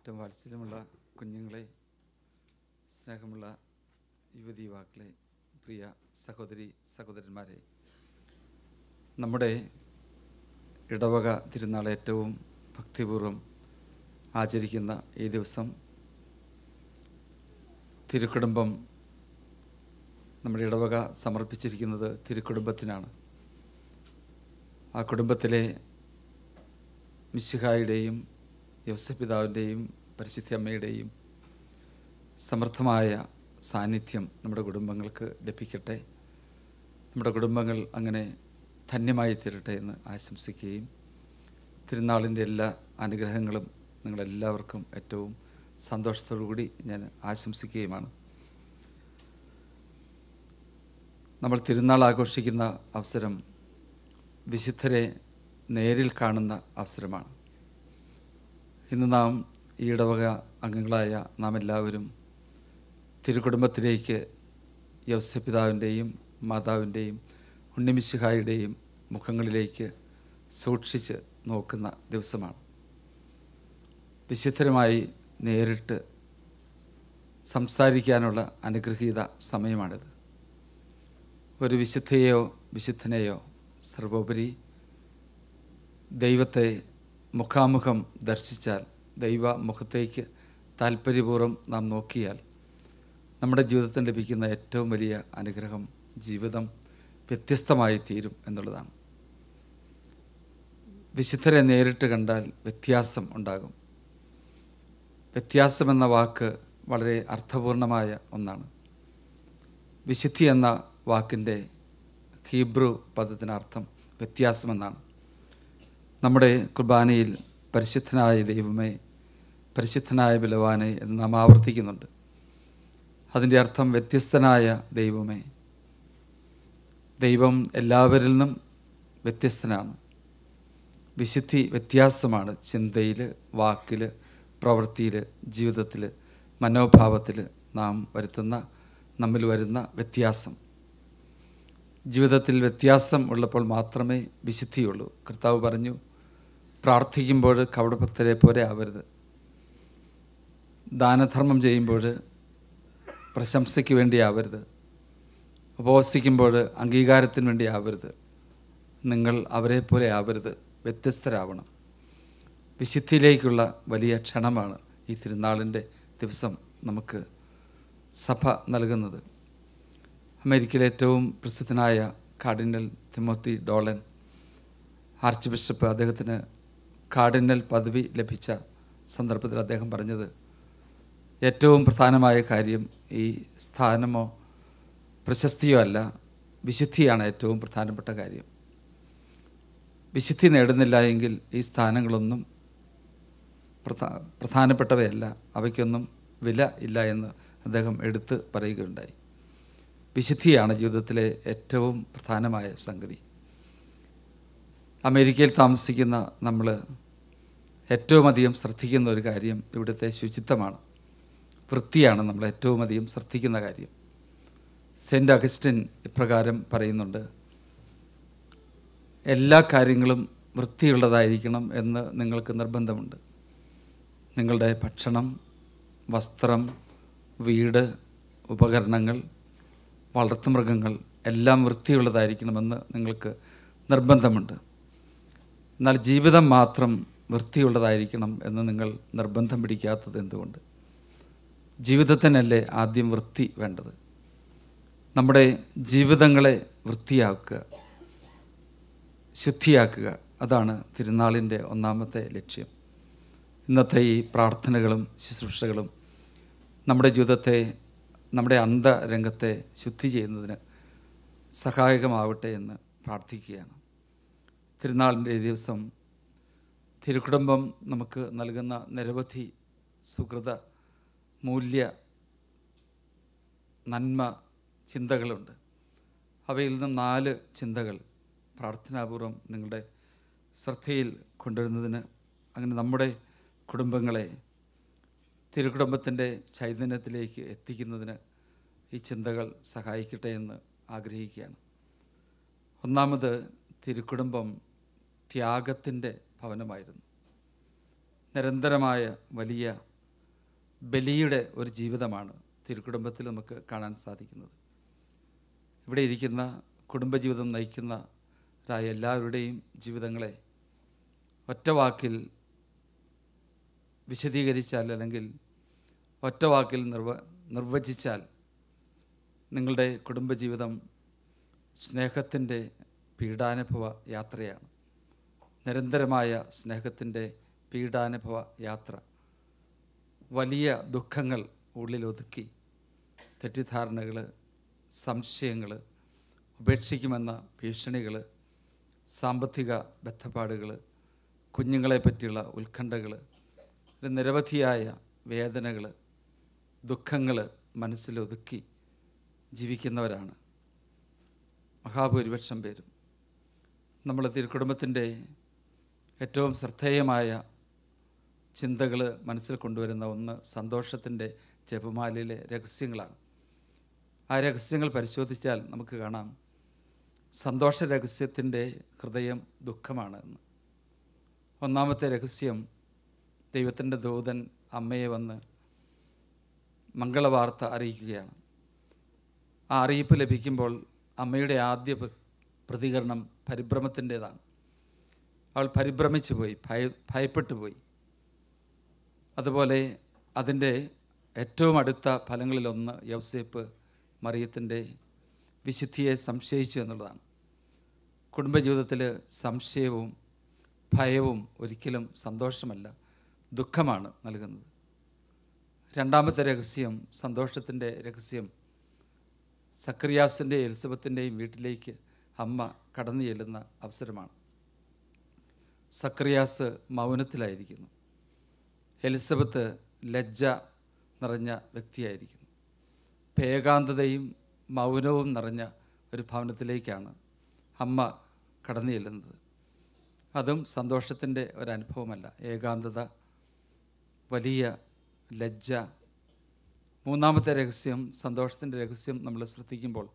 ഏറ്റവും വാത്സല്യമുള്ള കുഞ്ഞുങ്ങളെ സ്നേഹമുള്ള യുവതി യുവാക്കളെ പ്രിയ സഹോദരി സഹോദരന്മാരെ നമ്മുടെ ഇടവക തിരുനാൾ ഏറ്റവും ഭക്തിപൂർവ്വം ആചരിക്കുന്ന ഈ ദിവസം തിരുക്കുടുംബം നമ്മുടെ ഇടവക സമർപ്പിച്ചിരിക്കുന്നത് തിരുക്കുടുംബത്തിനാണ് ആ കുടുംബത്തിലെ മിശിഹായുടെയും യോസപിതാവിൻ്റെയും പരിശുദ്ധ അമ്മയുടെയും സമർത്ഥമായ സാന്നിധ്യം നമ്മുടെ കുടുംബങ്ങൾക്ക് ലഭിക്കട്ടെ നമ്മുടെ കുടുംബങ്ങൾ അങ്ങനെ ധന്യമായി തീരട്ടെ എന്ന് ആശംസിക്കുകയും തിരുനാളിൻ്റെ എല്ലാ അനുഗ്രഹങ്ങളും നിങ്ങളെല്ലാവർക്കും ഏറ്റവും സന്തോഷത്തോടു കൂടി ഞാൻ ആശംസിക്കുകയുമാണ് നമ്മൾ തിരുനാൾ ആഘോഷിക്കുന്ന അവസരം വിശുദ്ധരെ നേരിൽ കാണുന്ന അവസരമാണ് ഇന്ന് നാം ഈ ഇടവക അംഗങ്ങളായ നാം എല്ലാവരും തിരുക്കുടുംബത്തിലേക്ക് യവസപിതാവിൻ്റെയും മാതാവിൻ്റെയും ഉണ്ണിമിശിഹായുടെയും മുഖങ്ങളിലേക്ക് സൂക്ഷിച്ച് നോക്കുന്ന ദിവസമാണ് വിശുദ്ധരുമായി നേരിട്ട് സംസാരിക്കാനുള്ള അനുഗ്രഹീത സമയമാണിത് ഒരു വിശുദ്ധയെയോ വിശുദ്ധനെയോ സർവോപരി ദൈവത്തെ മുഖാമുഖം ദർശിച്ചാൽ ദൈവ മുഖത്തേക്ക് താല്പര്യപൂർവ്വം നാം നോക്കിയാൽ നമ്മുടെ ജീവിതത്തിൽ ലഭിക്കുന്ന ഏറ്റവും വലിയ അനുഗ്രഹം ജീവിതം വ്യത്യസ്തമായി തീരും എന്നുള്ളതാണ് വിശുദ്ധരെ നേരിട്ട് കണ്ടാൽ വ്യത്യാസം ഉണ്ടാകും വ്യത്യാസം എന്ന വാക്ക് വളരെ അർത്ഥപൂർണമായ ഒന്നാണ് വിശുദ്ധി എന്ന വാക്കിൻ്റെ ഹീബ്രു പദത്തിനർത്ഥം വ്യത്യാസമെന്നാണ് നമ്മുടെ കുർബാനയിൽ പരിശുദ്ധനായ ദൈവമേ പരിശുദ്ധനായ ബലവാനെ എന്ന് നാം ആവർത്തിക്കുന്നുണ്ട് അതിൻ്റെ അർത്ഥം വ്യത്യസ്തനായ ദൈവമേ ദൈവം എല്ലാവരിൽ നിന്നും വ്യത്യസ്തനാണ് വിശുദ്ധി വ്യത്യാസമാണ് ചിന്തയിൽ വാക്കിൽ പ്രവൃത്തിയിൽ ജീവിതത്തിൽ മനോഭാവത്തിൽ നാം വരുത്തുന്ന നമ്മിൽ വരുന്ന വ്യത്യാസം ജീവിതത്തിൽ വ്യത്യാസം ഉള്ളപ്പോൾ മാത്രമേ വിശുദ്ധിയുള്ളൂ കർത്താവ് പറഞ്ഞു പ്രാർത്ഥിക്കുമ്പോൾ കവടഭക്തരെ പോലെ ആവരുത് ദാനധർമ്മം ചെയ്യുമ്പോൾ പ്രശംസയ്ക്ക് വേണ്ടി ആവരുത് ഉപവസിക്കുമ്പോൾ അംഗീകാരത്തിന് വേണ്ടി ആവരുത് നിങ്ങൾ അവരെ പോലെ ആവരുത് വ്യത്യസ്തരാവണം വിശുദ്ധിയിലേക്കുള്ള വലിയ ക്ഷണമാണ് ഈ തിരുനാളിൻ്റെ ദിവസം നമുക്ക് സഭ നൽകുന്നത് അമേരിക്കയിലെ ഏറ്റവും പ്രസിദ്ധനായ cardinal Timothy Dolan archbishop അദ്ദേഹത്തിന് കാർഡിനൽ പദവി ലഭിച്ച സന്ദർഭത്തിൽ അദ്ദേഹം പറഞ്ഞത് ഏറ്റവും പ്രധാനമായ കാര്യം ഈ സ്ഥാനമോ പ്രശസ്തിയോ അല്ല വിശുദ്ധിയാണ് ഏറ്റവും പ്രധാനപ്പെട്ട കാര്യം വിശുദ്ധി നേടുന്നില്ല എങ്കിൽ ഈ സ്ഥാനങ്ങളൊന്നും പ്രധാ പ്രധാനപ്പെട്ടവയല്ല അവയ്ക്കൊന്നും വില ഇല്ല എന്ന് അദ്ദേഹം എടുത്ത് പറയുകയുണ്ടായി വിശുദ്ധിയാണ് ജീവിതത്തിലെ ഏറ്റവും പ്രധാനമായ സംഗതി അമേരിക്കയിൽ താമസിക്കുന്ന നമ്മൾ ഏറ്റവും അധികം ശ്രദ്ധിക്കുന്ന ഒരു കാര്യം ഇവിടുത്തെ ശുചിത്വമാണ് വൃത്തിയാണ് നമ്മൾ ഏറ്റവും അധികം ശ്രദ്ധിക്കുന്ന കാര്യം സെൻറ്റ് അഗസ്റ്റിൻ ഇപ്രകാരം പറയുന്നുണ്ട് എല്ലാ കാര്യങ്ങളും വൃത്തിയുള്ളതായിരിക്കണം എന്ന് നിങ്ങൾക്ക് നിർബന്ധമുണ്ട് നിങ്ങളുടെ ഭക്ഷണം വസ്ത്രം വീട് ഉപകരണങ്ങൾ വളർത്തുമൃഗങ്ങൾ എല്ലാം വൃത്തിയുള്ളതായിരിക്കണമെന്ന് നിങ്ങൾക്ക് നിർബന്ധമുണ്ട് എന്നാൽ ജീവിതം മാത്രം വൃത്തിയുള്ളതായിരിക്കണം എന്ന് നിങ്ങൾ നിർബന്ധം പിടിക്കാത്തത് എന്തുകൊണ്ട് ജീവിതത്തിനല്ലേ ആദ്യം വൃത്തി വേണ്ടത് നമ്മുടെ ജീവിതങ്ങളെ വൃത്തിയാക്കുക ശുദ്ധിയാക്കുക അതാണ് തിരുനാളിൻ്റെ ഒന്നാമത്തെ ലക്ഷ്യം ഇന്നത്തെ ഈ പ്രാർത്ഥനകളും ശുശ്രൂഷകളും നമ്മുടെ ജീവിതത്തെ നമ്മുടെ അന്തരംഗത്തെ ശുദ്ധി ചെയ്യുന്നതിന് സഹായകമാവട്ടെ എന്ന് പ്രാർത്ഥിക്കുകയാണ് തിരുനാളിൻ്റെ ഈ ദിവസം തിരുക്കുടുംബം നമുക്ക് നൽകുന്ന നിരവധി സുഹൃത മൂല്യ നന്മ ചിന്തകളുണ്ട് അവയിൽ നിന്നും നാല് ചിന്തകൾ പ്രാർത്ഥനാപൂർവം നിങ്ങളുടെ ശ്രദ്ധയിൽ കൊണ്ടുവരുന്നതിന് അങ്ങനെ നമ്മുടെ കുടുംബങ്ങളെ തിരുക്കുടുംബത്തിൻ്റെ ചൈതന്യത്തിലേക്ക് എത്തിക്കുന്നതിന് ഈ ചിന്തകൾ സഹായിക്കട്ടെ എന്ന് ആഗ്രഹിക്കുകയാണ് ഒന്നാമത് തിരുക്കുടുംബം ത്യാഗത്തിൻ്റെ ഭവനമായിരുന്നു നിരന്തരമായ വലിയ ബലിയുടെ ഒരു ജീവിതമാണ് തിരുക്കുടുംബത്തിൽ നമുക്ക് കാണാൻ സാധിക്കുന്നത് ഇവിടെ ഇരിക്കുന്ന കുടുംബജീവിതം നയിക്കുന്നവരായ എല്ലാവരുടെയും ജീവിതങ്ങളെ ഒറ്റ വാക്കിൽ വിശദീകരിച്ചാൽ അല്ലെങ്കിൽ ഒറ്റ വാക്കിൽ നിർവ നിർവചിച്ചാൽ നിങ്ങളുടെ കുടുംബജീവിതം സ്നേഹത്തിൻ്റെ പീഡാനുഭവ യാത്രയാണ് നിരന്തരമായ സ്നേഹത്തിൻ്റെ പീഡാനുഭവ യാത്ര വലിയ ദുഃഖങ്ങൾ ഉള്ളിലൊതുക്കി തെറ്റിദ്ധാരണകൾ സംശയങ്ങൾ ഉപേക്ഷിക്കുമെന്ന ഭീഷണികൾ സാമ്പത്തിക ബന്ധപ്പാടുകൾ കുഞ്ഞുങ്ങളെ പറ്റിയുള്ള ഉത്കണ്ഠകൾ നിരവധിയായ വേദനകൾ ദുഃഖങ്ങൾ മനസ്സിലൊതുക്കി ജീവിക്കുന്നവരാണ് മഹാഭൂരിപക്ഷം പേരും നമ്മൾ തിരുക്കുടുംബത്തിൻ്റെ ഏറ്റവും ശ്രദ്ധേയമായ ചിന്തകൾ മനസ്സിൽ കൊണ്ടുവരുന്ന ഒന്ന് സന്തോഷത്തിൻ്റെ ജപമാലയിലെ രഹസ്യങ്ങളാണ് ആ രഹസ്യങ്ങൾ പരിശോധിച്ചാൽ നമുക്ക് കാണാം സന്തോഷ രഹസ്യത്തിൻ്റെ ഹൃദയം ദുഃഖമാണ് എന്ന് ഒന്നാമത്തെ രഹസ്യം ദൈവത്തിൻ്റെ ദൂതൻ അമ്മയെ വന്ന് മംഗളവാർത്ത അറിയിക്കുകയാണ് ആ അറിയിപ്പ് ലഭിക്കുമ്പോൾ അമ്മയുടെ ആദ്യ പ്ര- പ്രതികരണം പരിഭ്രമത്തിൻ്റേതാണ് അവൾ പരിഭ്രമിച്ചു പോയി ഭയ ഭയപ്പെട്ടു പോയി അതുപോലെ അതിൻ്റെ ഏറ്റവും അടുത്ത ഫലങ്ങളിലൊന്ന് യവസേപ്പ് മറിയത്തിൻ്റെ വിശുദ്ധിയെ സംശയിച്ചു എന്നുള്ളതാണ് കുടുംബജീവിതത്തിൽ സംശയവും ഭയവും ഒരിക്കലും സന്തോഷമല്ല ദുഃഖമാണ് നൽകുന്നത് രണ്ടാമത്തെ രഹസ്യം സന്തോഷത്തിൻ്റെ രഹസ്യം സക്രിയാസിൻ്റെ എലിസബത്തിൻ്റെയും വീട്ടിലേക്ക് അമ്മ കടന്നു ചെല്ലുന്ന അവസരമാണ് സക്രിയാസ് മൗനത്തിലായിരിക്കുന്നു എലിസബത്ത് ലജ്ജ നിറഞ്ഞ വ്യക്തിയായിരിക്കുന്നു ഇപ്പം ഏകാന്തതയും മൗനവും നിറഞ്ഞ ഒരു ഭവനത്തിലേക്കാണ് അമ്മ കടന്നു ചെല്ലുന്നത് അതും സന്തോഷത്തിൻ്റെ ഒരനുഭവമല്ല ഏകാന്തത വലിയ ലജ്ജ മൂന്നാമത്തെ രഹസ്യം സന്തോഷത്തിൻ്റെ രഹസ്യം നമ്മൾ ശ്രദ്ധിക്കുമ്പോൾ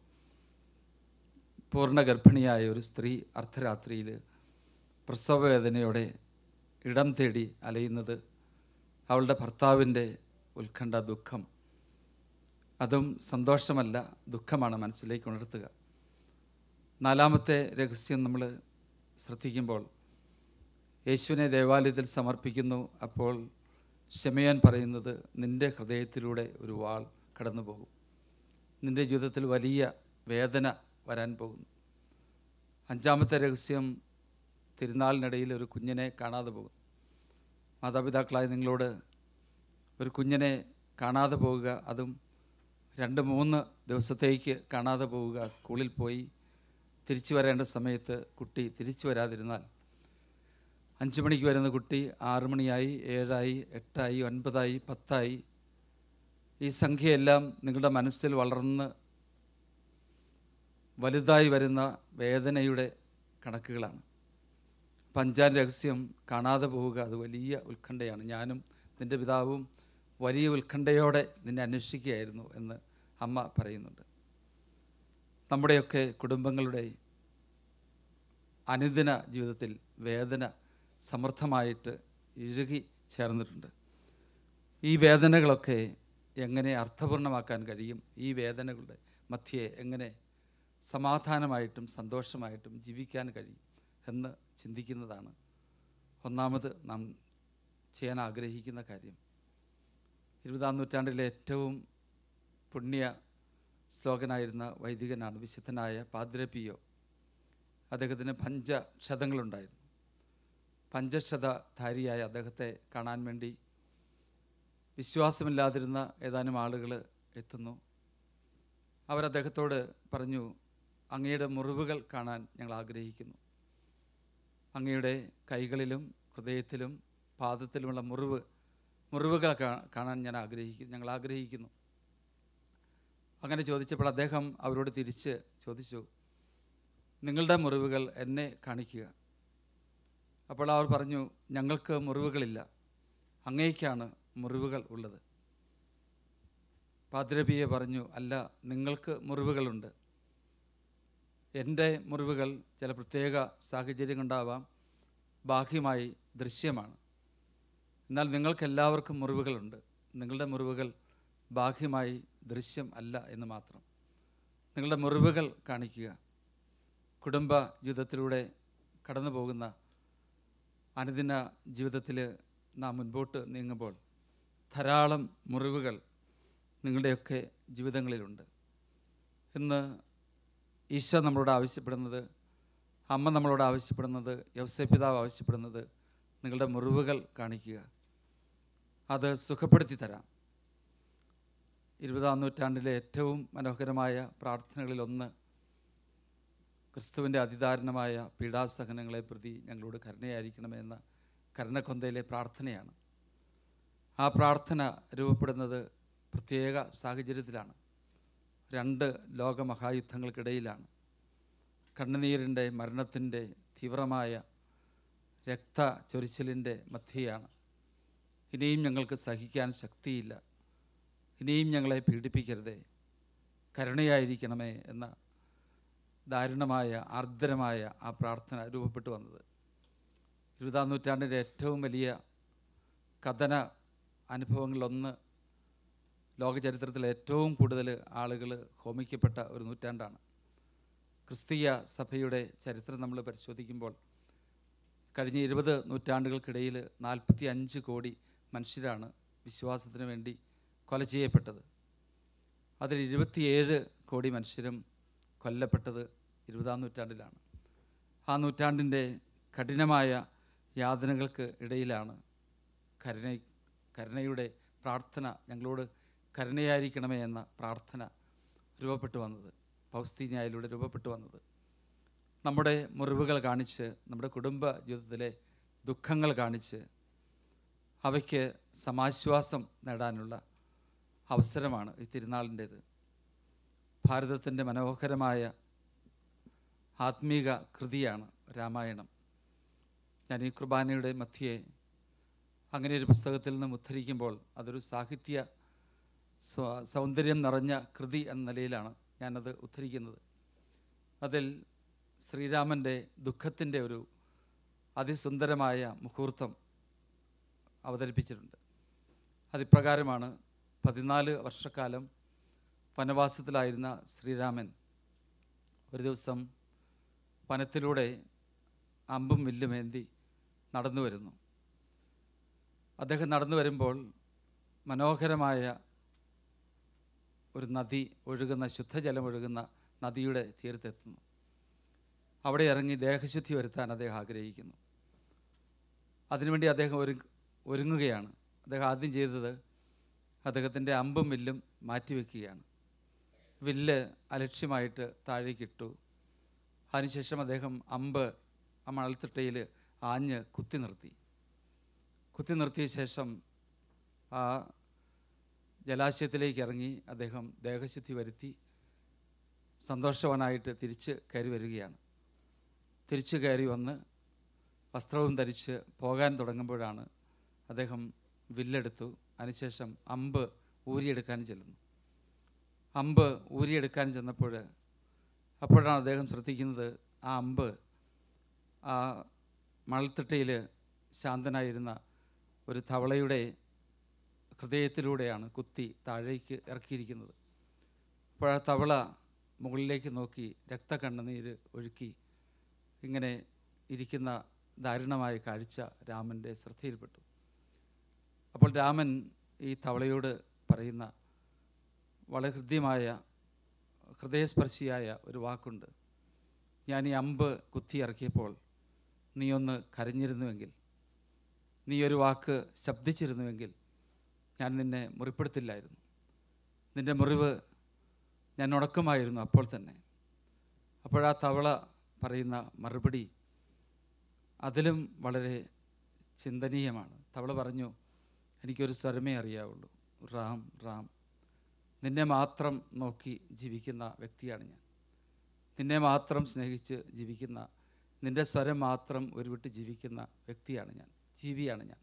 പൂർണ്ണ ഗർഭിണിയായ ഒരു സ്ത്രീ അർദ്ധരാത്രിയിൽ പ്രസവവേദനയോടെ ഇടം തേടി അലയുന്നത് അവളുടെ ഭർത്താവിൻ്റെ ഉത്കണ്ഠ ദുഃഖം അതും സന്തോഷമല്ല ദുഃഖമാണ് മനസ്സിലേക്ക് ഉണർത്തുക നാലാമത്തെ രഹസ്യം നമ്മൾ ശ്രദ്ധിക്കുമ്പോൾ യേശുവിനെ ദേവാലയത്തിൽ സമർപ്പിക്കുന്നു അപ്പോൾ ഷെമയോൻ പറയുന്നത് നിൻ്റെ ഹൃദയത്തിലൂടെ ഒരു വാൾ കടന്നു പോകും നിൻ്റെ ജീവിതത്തിൽ വലിയ വേദന വരാൻ പോകുന്നു അഞ്ചാമത്തെ രഹസ്യം തിരുനാളിനിടയിൽ ഒരു കുഞ്ഞിനെ കാണാതെ പോകും മാതാപിതാക്കളായ നിങ്ങളോട് ഒരു കുഞ്ഞിനെ കാണാതെ പോവുക അതും രണ്ട് മൂന്ന് ദിവസത്തേക്ക് കാണാതെ പോവുക സ്കൂളിൽ പോയി തിരിച്ചു വരേണ്ട സമയത്ത് കുട്ടി തിരിച്ചു വരാതിരുന്നാൽ അഞ്ച് മണിക്ക് വരുന്ന കുട്ടി ആറ് മണിയായി ഏഴായി എട്ടായി ഒൻപതായി പത്തായി ഈ സംഖ്യയെല്ലാം നിങ്ങളുടെ മനസ്സിൽ വളർന്ന് വലുതായി വരുന്ന വേദനയുടെ കണക്കുകളാണ് പഞ്ചാൻ രഹസ്യം കാണാതെ പോവുക അത് വലിയ ഉത്കണ്ഠയാണ് ഞാനും നിൻ്റെ പിതാവും വലിയ ഉത്കണ്ഠയോടെ നിന്നെ അന്വേഷിക്കുകയായിരുന്നു എന്ന് അമ്മ പറയുന്നുണ്ട് നമ്മുടെയൊക്കെ കുടുംബങ്ങളുടെ അനുദിന ജീവിതത്തിൽ വേദന സമർത്ഥമായിട്ട് ഇഴുകി ചേർന്നിട്ടുണ്ട് ഈ വേദനകളൊക്കെ എങ്ങനെ അർത്ഥപൂർണ്ണമാക്കാൻ കഴിയും ഈ വേദനകളുടെ മധ്യേ എങ്ങനെ സമാധാനമായിട്ടും സന്തോഷമായിട്ടും ജീവിക്കാൻ കഴിയും എന്ന് ചിന്തിക്കുന്നതാണ് ഒന്നാമത് നാം ചെയ്യാൻ ആഗ്രഹിക്കുന്ന കാര്യം ഇരുപതാം നൂറ്റാണ്ടിലെ ഏറ്റവും പുണ്യ ശ്ലോകനായിരുന്ന വൈദികനാണ് വിശുദ്ധനായ പാദ്രപിയോ അദ്ദേഹത്തിന് പഞ്ചക്ഷതങ്ങളുണ്ടായിരുന്നു പഞ്ചക്ഷതധാരിയായ അദ്ദേഹത്തെ കാണാൻ വേണ്ടി വിശ്വാസമില്ലാതിരുന്ന ഏതാനും ആളുകൾ എത്തുന്നു അവർ അദ്ദേഹത്തോട് പറഞ്ഞു അങ്ങയുടെ മുറിവുകൾ കാണാൻ ഞങ്ങൾ ആഗ്രഹിക്കുന്നു അങ്ങയുടെ കൈകളിലും ഹൃദയത്തിലും പാദത്തിലുമുള്ള മുറിവ് മുറിവുകൾ കാ- കാണാൻ ഞാൻ ആഗ്രഹിക്കുന്നു ഞങ്ങൾ ആഗ്രഹിക്കുന്നു അങ്ങനെ ചോദിച്ചപ്പോൾ അദ്ദേഹം അവരോട് തിരിച്ച് ചോദിച്ചു നിങ്ങളുടെ മുറിവുകൾ എന്നെ കാണിക്കുക അപ്പോൾ അവർ പറഞ്ഞു ഞങ്ങൾക്ക് മുറിവുകളില്ല അങ്ങേക്കാണ് മുറിവുകൾ ഉള്ളത് പാദ്രപിയെ പറഞ്ഞു അല്ല നിങ്ങൾക്ക് മുറിവുകളുണ്ട് എൻ്റെ മുറിവുകൾ ചില പ്രത്യേക സാഹചര്യം കൊണ്ടാവാം ബാഹ്യമായി ദൃശ്യമാണ് എന്നാൽ നിങ്ങൾക്കെല്ലാവർക്കും മുറിവുകളുണ്ട് നിങ്ങളുടെ മുറിവുകൾ ബാഹ്യമായി ദൃശ്യം അല്ല എന്ന് മാത്രം നിങ്ങളുടെ മുറിവുകൾ കാണിക്കുക കുടുംബ ജീവിതത്തിലൂടെ കടന്നു പോകുന്ന അനുദിന ജീവിതത്തിൽ നാം മുൻപോട്ട് നീങ്ങുമ്പോൾ ധാരാളം മുറിവുകൾ നിങ്ങളുടെയൊക്കെ ജീവിതങ്ങളിലുണ്ട് ഇന്ന് ഈശോ നമ്മളോട് ആവശ്യപ്പെടുന്നത് അമ്മ നമ്മളോട് ആവശ്യപ്പെടുന്നത് യവസപിതാവ് ആവശ്യപ്പെടുന്നത് നിങ്ങളുടെ മുറിവുകൾ കാണിക്കുക അത് സുഖപ്പെടുത്തി തരാം ഇരുപതാം നൂറ്റാണ്ടിലെ ഏറ്റവും മനോഹരമായ പ്രാർത്ഥനകളിലൊന്ന് ക്രിസ്തുവിൻ്റെ അതിദാരുണമായ പീഡാസഹനങ്ങളെ പ്രതി ഞങ്ങളോട് കരുണയായിരിക്കണമെന്ന കരുണക്കൊന്തയിലെ പ്രാർത്ഥനയാണ് ആ പ്രാർത്ഥന രൂപപ്പെടുന്നത് പ്രത്യേക സാഹചര്യത്തിലാണ് രണ്ട് ലോകമഹായുദ്ധങ്ങൾക്കിടയിലാണ് കണ്ണുനീരിൻ്റെ മരണത്തിൻ്റെ തീവ്രമായ രക്ത ചൊരിച്ചിലിൻ്റെ മധ്യയാണ് ഇനിയും ഞങ്ങൾക്ക് സഹിക്കാൻ ശക്തിയില്ല ഇനിയും ഞങ്ങളെ പീഡിപ്പിക്കരുതേ കരുണയായിരിക്കണമേ എന്ന ദാരുണമായ ആർദ്രമായ ആ പ്രാർത്ഥന രൂപപ്പെട്ടു വന്നത് ഇരുപതാം നൂറ്റാണ്ടിൻ്റെ ഏറ്റവും വലിയ കഥന അനുഭവങ്ങളിലൊന്ന് ലോകചരിത്രത്തിൽ ഏറ്റവും കൂടുതൽ ആളുകൾ ഹോമിക്കപ്പെട്ട ഒരു നൂറ്റാണ്ടാണ് ക്രിസ്തീയ സഭയുടെ ചരിത്രം നമ്മൾ പരിശോധിക്കുമ്പോൾ കഴിഞ്ഞ ഇരുപത് നൂറ്റാണ്ടുകൾക്കിടയിൽ നാൽപ്പത്തി അഞ്ച് കോടി മനുഷ്യരാണ് വിശ്വാസത്തിന് വേണ്ടി കൊല ചെയ്യപ്പെട്ടത് അതിൽ ഇരുപത്തിയേഴ് കോടി മനുഷ്യരും കൊല്ലപ്പെട്ടത് ഇരുപതാം നൂറ്റാണ്ടിലാണ് ആ നൂറ്റാണ്ടിൻ്റെ കഠിനമായ യാതനകൾക്ക് ഇടയിലാണ് കരുണ കരുണയുടെ പ്രാർത്ഥന ഞങ്ങളോട് കരുണയായിരിക്കണമേ എന്ന പ്രാർത്ഥന രൂപപ്പെട്ടു വന്നത് പൗസ്തീന്യായിലൂടെ രൂപപ്പെട്ടു വന്നത് നമ്മുടെ മുറിവുകൾ കാണിച്ച് നമ്മുടെ കുടുംബ ജീവിതത്തിലെ ദുഃഖങ്ങൾ കാണിച്ച് അവയ്ക്ക് സമാശ്വാസം നേടാനുള്ള അവസരമാണ് ഈ തിരുനാളിൻ്റേത് ഭാരതത്തിൻ്റെ മനോഹരമായ ആത്മീക കൃതിയാണ് രാമായണം ഞാൻ ഈ കുർബാനയുടെ മധ്യേ അങ്ങനെ ഒരു പുസ്തകത്തിൽ നിന്നും ഉദ്ധരിക്കുമ്പോൾ അതൊരു സാഹിത്യ സ്വ- സൗന്ദര്യം നിറഞ്ഞ കൃതി എന്ന നിലയിലാണ് ഞാനത് ഉദ്ധരിക്കുന്നത് അതിൽ ശ്രീരാമൻ്റെ ദുഃഖത്തിൻ്റെ ഒരു അതിസുന്ദരമായ മുഹൂർത്തം അവതരിപ്പിച്ചിട്ടുണ്ട് അതിപ്രകാരമാണ് പതിനാല് വർഷക്കാലം വനവാസത്തിലായിരുന്ന ശ്രീരാമൻ ഒരു ദിവസം വനത്തിലൂടെ അമ്പും വില്ലുമേന്തി നടന്നു വരുന്നു അദ്ദേഹം നടന്നു വരുമ്പോൾ മനോഹരമായ ഒരു നദി ഒഴുകുന്ന ശുദ്ധജലം ഒഴുകുന്ന നദിയുടെ തീരത്തെത്തുന്നു അവിടെ ഇറങ്ങി ദേഹശുദ്ധി വരുത്താൻ അദ്ദേഹം ആഗ്രഹിക്കുന്നു അതിനുവേണ്ടി അദ്ദേഹം ഒരു ഒരുങ്ങുകയാണ് അദ്ദേഹം ആദ്യം ചെയ്തത് അദ്ദേഹത്തിൻ്റെ അമ്പും വില്ലും മാറ്റിവെക്കുകയാണ് വില്ല് അലക്ഷ്യമായിട്ട് താഴേക്കിട്ടു അതിനുശേഷം അദ്ദേഹം അമ്പ് ആ മണൽത്തിട്ടയിൽ ആഞ്ഞ് കുത്തി നിർത്തി കുത്തി നിർത്തിയ ശേഷം ആ ജലാശയത്തിലേക്ക് ഇറങ്ങി അദ്ദേഹം ദേഹശുദ്ധി വരുത്തി സന്തോഷവാനായിട്ട് തിരിച്ച് കയറി വരികയാണ് തിരിച്ചു കയറി വന്ന് വസ്ത്രവും ധരിച്ച് പോകാൻ തുടങ്ങുമ്പോഴാണ് അദ്ദേഹം വില്ലെടുത്തു അതിനുശേഷം അമ്പ് ഊരിയെടുക്കാൻ ചെല്ലുന്നു അമ്പ് ഊരിയെടുക്കാൻ ചെന്നപ്പോൾ അപ്പോഴാണ് അദ്ദേഹം ശ്രദ്ധിക്കുന്നത് ആ അമ്പ് ആ മണൽത്തിട്ടയിൽ ശാന്തനായിരുന്ന ഒരു തവളയുടെ ഹൃദയത്തിലൂടെയാണ് കുത്തി താഴേക്ക് ഇറക്കിയിരിക്കുന്നത് അപ്പോൾ ആ തവള മുകളിലേക്ക് നോക്കി രക്തകണ്ണുനീര് ഒഴുക്കി ഇങ്ങനെ ഇരിക്കുന്ന ദാരുണമായ കാഴ്ച രാമൻ്റെ ശ്രദ്ധയിൽപ്പെട്ടു അപ്പോൾ രാമൻ ഈ തവളയോട് പറയുന്ന വളരെ ഹൃദ്യമായ ഹൃദയസ്പർശിയായ ഒരു വാക്കുണ്ട് ഞാൻ ഈ അമ്പ് കുത്തി ഇറക്കിയപ്പോൾ നീ ഒന്ന് കരഞ്ഞിരുന്നുവെങ്കിൽ നീ ഒരു വാക്ക് ശബ്ദിച്ചിരുന്നുവെങ്കിൽ ഞാൻ നിന്നെ മുറിപ്പെടുത്തില്ലായിരുന്നു നിൻ്റെ മുറിവ് ഞാൻ ഉണക്കുമായിരുന്നു അപ്പോൾ തന്നെ അപ്പോഴാ തവള പറയുന്ന മറുപടി അതിലും വളരെ ചിന്തനീയമാണ് തവള പറഞ്ഞു എനിക്കൊരു സ്വരമേ അറിയാവുള്ളൂ റാം റാം നിന്നെ മാത്രം നോക്കി ജീവിക്കുന്ന വ്യക്തിയാണ് ഞാൻ നിന്നെ മാത്രം സ്നേഹിച്ച് ജീവിക്കുന്ന നിൻ്റെ സ്വരം മാത്രം ഉരുവിട്ട് ജീവിക്കുന്ന വ്യക്തിയാണ് ഞാൻ ജീവിയാണ് ഞാൻ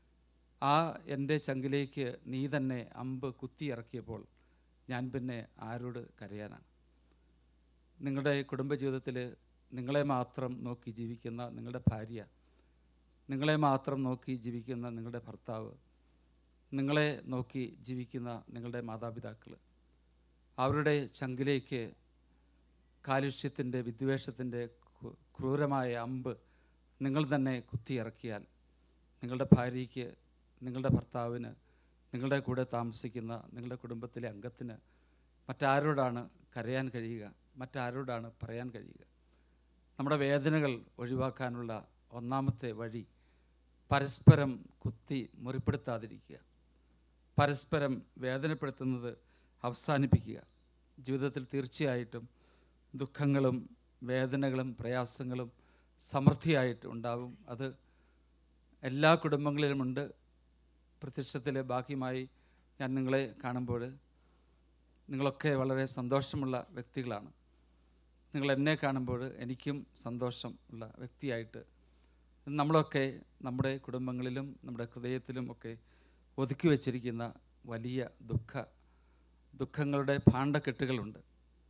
ആ എൻ്റെ ചങ്കിലേക്ക് നീ തന്നെ അമ്പ് കുത്തി ഇറക്കിയപ്പോൾ ഞാൻ പിന്നെ ആരോട് കരയാനാണ് നിങ്ങളുടെ കുടുംബജീവിതത്തിൽ നിങ്ങളെ മാത്രം നോക്കി ജീവിക്കുന്ന നിങ്ങളുടെ ഭാര്യ നിങ്ങളെ മാത്രം നോക്കി ജീവിക്കുന്ന നിങ്ങളുടെ ഭർത്താവ് നിങ്ങളെ നോക്കി ജീവിക്കുന്ന നിങ്ങളുടെ മാതാപിതാക്കൾ അവരുടെ ചങ്കിലേക്ക് കാലുഷ്യത്തിൻ്റെ വിദ്വേഷത്തിൻ്റെ ക്രൂ- ക്രൂരമായ അമ്പ് നിങ്ങൾ തന്നെ കുത്തിയിറക്കിയാൽ നിങ്ങളുടെ ഭാര്യയ്ക്ക് നിങ്ങളുടെ ഭർത്താവിന് നിങ്ങളുടെ കൂടെ താമസിക്കുന്ന നിങ്ങളുടെ കുടുംബത്തിലെ അംഗത്തിന് മറ്റാരോടാണ് കരയാൻ കഴിയുക മറ്റാരോടാണ് പറയാൻ കഴിയുക നമ്മുടെ വേദനകൾ ഒഴിവാക്കാനുള്ള ഒന്നാമത്തെ വഴി പരസ്പരം കുത്തി മുറിപ്പെടുത്താതിരിക്കുക പരസ്പരം വേദനപ്പെടുത്തുന്നത് അവസാനിപ്പിക്കുക ജീവിതത്തിൽ തീർച്ചയായിട്ടും ദുഃഖങ്ങളും വേദനകളും പ്രയാസങ്ങളും സമൃദ്ധിയായിട്ട് ഉണ്ടാവും അത് എല്ലാ കുടുംബങ്ങളിലുമുണ്ട് പ്രത്യക്ഷത്തിൽ ബാക്കിയുമായി ഞാൻ നിങ്ങളെ കാണുമ്പോൾ നിങ്ങളൊക്കെ വളരെ സന്തോഷമുള്ള വ്യക്തികളാണ് നിങ്ങൾ എന്നെ കാണുമ്പോൾ എനിക്കും സന്തോഷം ഉള്ള വ്യക്തിയായിട്ട് നമ്മളൊക്കെ നമ്മുടെ കുടുംബങ്ങളിലും നമ്മുടെ ഹൃദയത്തിലും ഒക്കെ ഒതുക്കി വച്ചിരിക്കുന്ന വലിയ ദുഃഖ ദുഃഖങ്ങളുടെ ഭാണ്ഡക്കെട്ടുകളുണ്ട്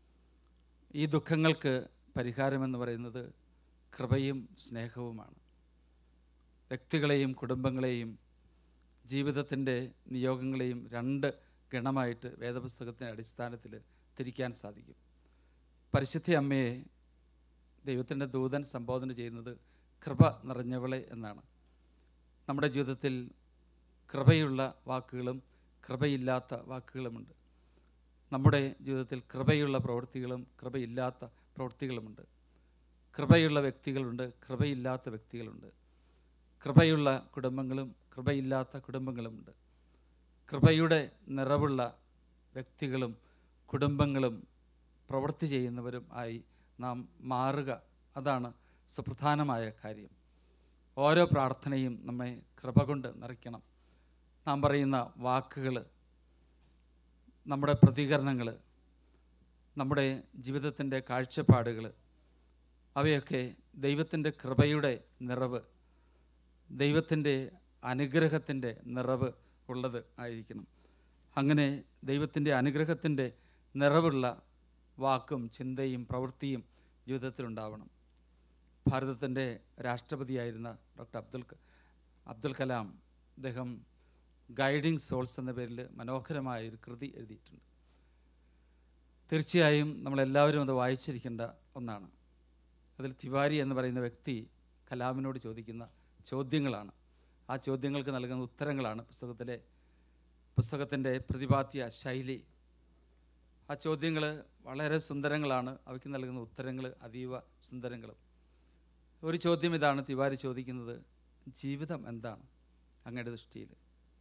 ഈ ദുഃഖങ്ങൾക്ക് പരിഹാരമെന്ന് പറയുന്നത് കൃപയും സ്നേഹവുമാണ് വ്യക്തികളെയും കുടുംബങ്ങളെയും ജീവിതത്തിൻ്റെ നിയോഗങ്ങളെയും രണ്ട് ഗണമായിട്ട് വേദപുസ്തകത്തിൻ്റെ അടിസ്ഥാനത്തിൽ തിരിക്കാൻ സാധിക്കും പരിശുദ്ധ അമ്മയെ ദൈവത്തിൻ്റെ ദൂതൻ സംബോധന ചെയ്യുന്നത് കൃപ നിറഞ്ഞവളെ എന്നാണ് നമ്മുടെ ജീവിതത്തിൽ കൃപയുള്ള വാക്കുകളും കൃപയില്ലാത്ത വാക്കുകളുമുണ്ട് നമ്മുടെ ജീവിതത്തിൽ കൃപയുള്ള പ്രവൃത്തികളും കൃപയില്ലാത്ത പ്രവൃത്തികളുമുണ്ട് കൃപയുള്ള വ്യക്തികളുണ്ട് കൃപയില്ലാത്ത വ്യക്തികളുണ്ട് കൃപയുള്ള കുടുംബങ്ങളും കൃപയില്ലാത്ത കുടുംബങ്ങളുമുണ്ട് കൃപയുടെ നിറവുള്ള വ്യക്തികളും കുടുംബങ്ങളും പ്രവൃത്തി ചെയ്യുന്നവരും ആയി നാം മാറുക അതാണ് സുപ്രധാനമായ കാര്യം ഓരോ പ്രാർത്ഥനയും നമ്മെ കൃപ കൊണ്ട് നിറയ്ക്കണം നാം പറയുന്ന വാക്കുകൾ നമ്മുടെ പ്രതികരണങ്ങൾ നമ്മുടെ ജീവിതത്തിൻ്റെ കാഴ്ചപ്പാടുകൾ അവയൊക്കെ ദൈവത്തിൻ്റെ കൃപയുടെ നിറവ് ദൈവത്തിൻ്റെ അനുഗ്രഹത്തിൻ്റെ നിറവ് ഉള്ളത് ആയിരിക്കണം അങ്ങനെ ദൈവത്തിൻ്റെ അനുഗ്രഹത്തിൻ്റെ നിറവുള്ള വാക്കും ചിന്തയും പ്രവൃത്തിയും ജീവിതത്തിലുണ്ടാവണം ഭാരതത്തിൻ്റെ രാഷ്ട്രപതിയായിരുന്ന ഡോക്ടർ അബ്ദുൽ ക- അബ്ദുൽ കലാം അദ്ദേഹം ഗൈഡിങ് സോൾസ് എന്ന പേരിൽ മനോഹരമായ ഒരു കൃതി എഴുതിയിട്ടുണ്ട് തീർച്ചയായും നമ്മളെല്ലാവരും അത് വായിച്ചിരിക്കേണ്ട ഒന്നാണ് അതിൽ തിവാരി എന്ന് പറയുന്ന വ്യക്തി കലാമിനോട് ചോദിക്കുന്ന ചോദ്യങ്ങളാണ് ആ ചോദ്യങ്ങൾക്ക് നൽകുന്ന ഉത്തരങ്ങളാണ് പുസ്തകത്തിലെ പുസ്തകത്തിൻ്റെ പ്രതിപാദ്യ ശൈലി ആ ചോദ്യങ്ങൾ വളരെ സുന്ദരങ്ങളാണ് അവയ്ക്ക് നൽകുന്ന ഉത്തരങ്ങൾ അതീവ സുന്ദരങ്ങളും ഒരു ചോദ്യം ഇതാണ് തിവാരി ചോദിക്കുന്നത് ജീവിതം എന്താണ് അങ്ങയുടെ ദൃഷ്ടിയിൽ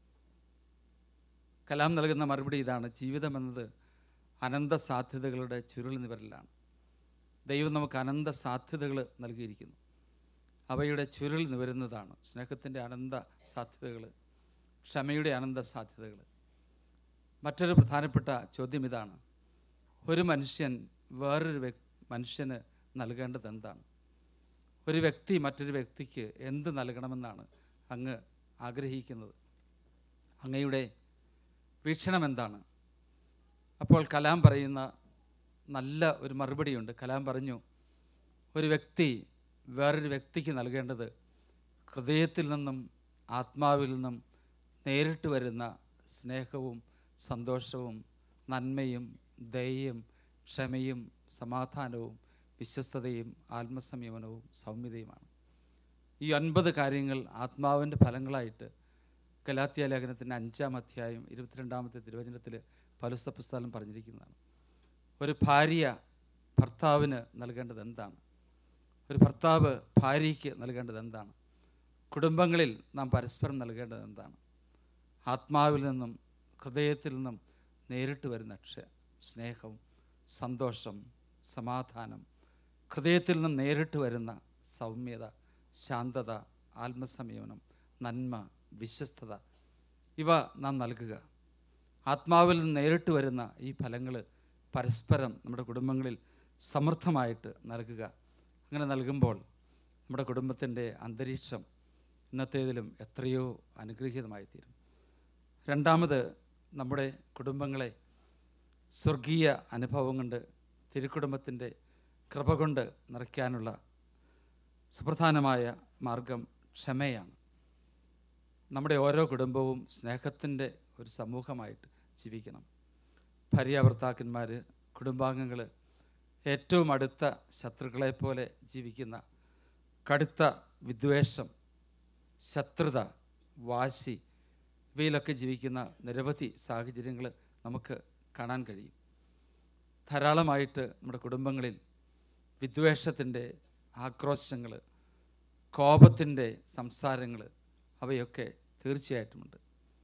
കലാം നൽകുന്ന മറുപടി ഇതാണ് ജീവിതം എന്നത് അനന്ത സാധ്യതകളുടെ ചുരുൾ നിവരലാണ് ദൈവം നമുക്ക് അനന്ത സാധ്യതകൾ നൽകിയിരിക്കുന്നു അവയുടെ ചുരുൾ നിവരുന്നതാണ് സ്നേഹത്തിൻ്റെ അനന്ത സാധ്യതകൾ ക്ഷമയുടെ അനന്ത സാധ്യതകൾ മറ്റൊരു പ്രധാനപ്പെട്ട ചോദ്യം ഇതാണ് ഒരു മനുഷ്യൻ വേറൊരു വ്യക് മനുഷ്യന് നൽകേണ്ടത് എന്താണ് ഒരു വ്യക്തി മറ്റൊരു വ്യക്തിക്ക് എന്ത് നൽകണമെന്നാണ് അങ്ങ് ആഗ്രഹിക്കുന്നത് അങ്ങയുടെ വീക്ഷണം എന്താണ് അപ്പോൾ കലാം പറയുന്ന നല്ല ഒരു മറുപടിയുണ്ട് കലാം പറഞ്ഞു ഒരു വ്യക്തി വേറൊരു വ്യക്തിക്ക് നൽകേണ്ടത് ഹൃദയത്തിൽ നിന്നും ആത്മാവിൽ നിന്നും നേരിട്ട് വരുന്ന സ്നേഹവും സന്തോഷവും നന്മയും ദയയും ക്ഷമയും സമാധാനവും വിശ്വസ്തതയും ആത്മസംയമനവും സൗമ്യതയുമാണ് ഈ ഒൻപത് കാര്യങ്ങൾ ആത്മാവിൻ്റെ ഫലങ്ങളായിട്ട് കലാത്യ ലേഖനത്തിൻ്റെ അഞ്ചാം അധ്യായം ഇരുപത്തിരണ്ടാമത്തെ തിരുവചനത്തിൽ പലുസപ്പുസ്തകം പറഞ്ഞിരിക്കുന്നതാണ് ഒരു ഭാര്യ ഭർത്താവിന് നൽകേണ്ടത് എന്താണ് ഒരു ഭർത്താവ് ഭാര്യയ്ക്ക് നൽകേണ്ടത് എന്താണ് കുടുംബങ്ങളിൽ നാം പരസ്പരം നൽകേണ്ടത് എന്താണ് ആത്മാവിൽ നിന്നും ഹൃദയത്തിൽ നിന്നും നേരിട്ട് വരുന്ന ക്ഷ സ്നേഹം സന്തോഷം സമാധാനം ഹൃദയത്തിൽ നിന്നും നേരിട്ട് വരുന്ന സൗമ്യത ശാന്തത ആത്മസംയമനം നന്മ വിശ്വസ്തത ഇവ നാം നൽകുക ആത്മാവിൽ നിന്ന് നേരിട്ട് വരുന്ന ഈ ഫലങ്ങൾ പരസ്പരം നമ്മുടെ കുടുംബങ്ങളിൽ സമൃദ്ധമായിട്ട് നൽകുക അങ്ങനെ നൽകുമ്പോൾ നമ്മുടെ കുടുംബത്തിൻ്റെ അന്തരീക്ഷം ഇന്നത്തേതിലും എത്രയോ അനുഗ്രഹീതമായി തീരും രണ്ടാമത് നമ്മുടെ കുടുംബങ്ങളെ സ്വർഗീയ അനുഭവം കൊണ്ട് തിരുക്കുടുംബത്തിൻ്റെ കൃപ കൊണ്ട് നിറയ്ക്കാനുള്ള സുപ്രധാനമായ മാർഗം ക്ഷമയാണ് നമ്മുടെ ഓരോ കുടുംബവും സ്നേഹത്തിൻ്റെ ഒരു സമൂഹമായിട്ട് ജീവിക്കണം ഭാര്യ ഭർത്താക്കന്മാർ കുടുംബാംഗങ്ങൾ ഏറ്റവും അടുത്ത ശത്രുക്കളെ പോലെ ജീവിക്കുന്ന കടുത്ത വിദ്വേഷം ശത്രുത വാശി ഇവയിലൊക്കെ ജീവിക്കുന്ന നിരവധി സാഹചര്യങ്ങൾ നമുക്ക് കാണാൻ കഴിയും ധാരാളമായിട്ട് നമ്മുടെ കുടുംബങ്ങളിൽ വിദ്വേഷത്തിൻ്റെ ആക്രോശങ്ങൾ കോപത്തിൻ്റെ സംസാരങ്ങൾ അവയൊക്കെ തീർച്ചയായിട്ടുമുണ്ട്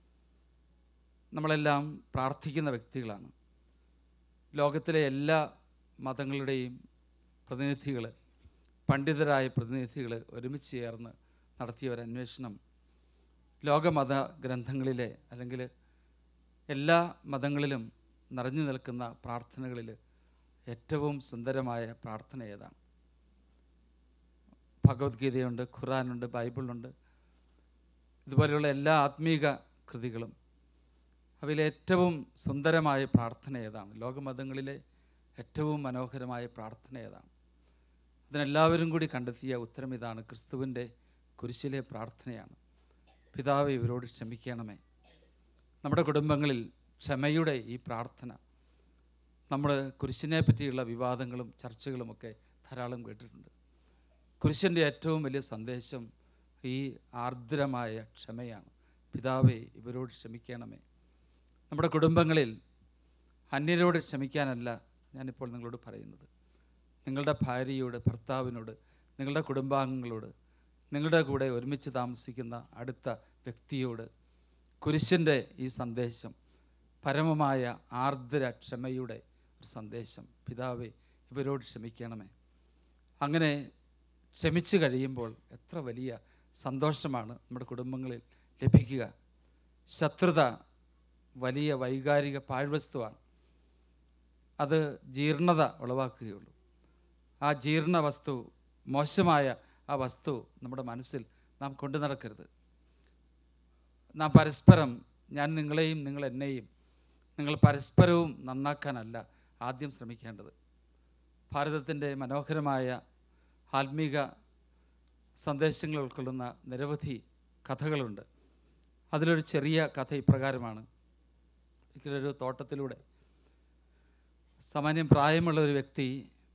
നമ്മളെല്ലാം പ്രാർത്ഥിക്കുന്ന വ്യക്തികളാണ് ലോകത്തിലെ എല്ലാ മതങ്ങളുടെയും പ്രതിനിധികൾ പണ്ഡിതരായ പ്രതിനിധികൾ ഒരുമിച്ച് ചേർന്ന് നടത്തിയ ഒരു അന്വേഷണം ലോകമത ഗ്രന്ഥങ്ങളിലെ അല്ലെങ്കിൽ എല്ലാ മതങ്ങളിലും നിറഞ്ഞു നിൽക്കുന്ന പ്രാർത്ഥനകളിൽ ഏറ്റവും സുന്ദരമായ പ്രാർത്ഥന ഏതാണ് ഭഗവത്ഗീതയുണ്ട് ഖുറാനുണ്ട് ബൈബിളുണ്ട് ഇതുപോലെയുള്ള എല്ലാ ആത്മീക കൃതികളും അവയിൽ ഏറ്റവും സുന്ദരമായ പ്രാർത്ഥന ഏതാണ് ലോകമതങ്ങളിലെ ഏറ്റവും മനോഹരമായ പ്രാർത്ഥന ഏതാണ് അതിനെല്ലാവരും കൂടി കണ്ടെത്തിയ ഉത്തരം ഇതാണ് ക്രിസ്തുവിൻ്റെ കുരിശിലെ പ്രാർത്ഥനയാണ് പിതാവ് ഇവരോട് ക്ഷമിക്കണമേ നമ്മുടെ കുടുംബങ്ങളിൽ ക്ഷമയുടെ ഈ പ്രാർത്ഥന നമ്മൾ കുരിശിനെ പറ്റിയുള്ള വിവാദങ്ങളും ചർച്ചകളുമൊക്കെ ധാരാളം കേട്ടിട്ടുണ്ട് കുരിശിൻ്റെ ഏറ്റവും വലിയ സന്ദേശം ഈ ആർദ്രമായ ക്ഷമയാണ് പിതാവേ ഇവരോട് ക്ഷമിക്കണമേ നമ്മുടെ കുടുംബങ്ങളിൽ അന്യരോട് ക്ഷമിക്കാനല്ല ഞാനിപ്പോൾ നിങ്ങളോട് പറയുന്നത് നിങ്ങളുടെ ഭാര്യയോട് ഭർത്താവിനോട് നിങ്ങളുടെ കുടുംബാംഗങ്ങളോട് നിങ്ങളുടെ കൂടെ ഒരുമിച്ച് താമസിക്കുന്ന അടുത്ത വ്യക്തിയോട് കുരിശിൻ്റെ ഈ സന്ദേശം പരമമായ ആർദ്ര ക്ഷമയുടെ ഒരു സന്ദേശം പിതാവേ ഇവരോട് ക്ഷമിക്കണമേ അങ്ങനെ ക്ഷമിച്ചു കഴിയുമ്പോൾ എത്ര വലിയ സന്തോഷമാണ് നമ്മുടെ കുടുംബങ്ങളിൽ ലഭിക്കുക ശത്രുത വലിയ വൈകാരിക പാഴ്വസ്തുവാണ് അത് ജീർണത ഉളവാക്കുകയുള്ളൂ ആ ജീർണ വസ്തു മോശമായ ആ വസ്തു നമ്മുടെ മനസ്സിൽ നാം കൊണ്ടു നടക്കരുത് നാം പരസ്പരം ഞാൻ നിങ്ങളെയും നിങ്ങൾ എന്നെയും നിങ്ങൾ പരസ്പരവും നന്നാക്കാനല്ല ആദ്യം ശ്രമിക്കേണ്ടത് ഭാരതത്തിൻ്റെ മനോഹരമായ ആത്മീക സന്ദേശങ്ങൾ ഉൾക്കൊള്ളുന്ന നിരവധി കഥകളുണ്ട് അതിലൊരു ചെറിയ കഥ ഇപ്രകാരമാണ് ഒരിക്കലൊരു തോട്ടത്തിലൂടെ സാമാന്യം പ്രായമുള്ള ഒരു വ്യക്തി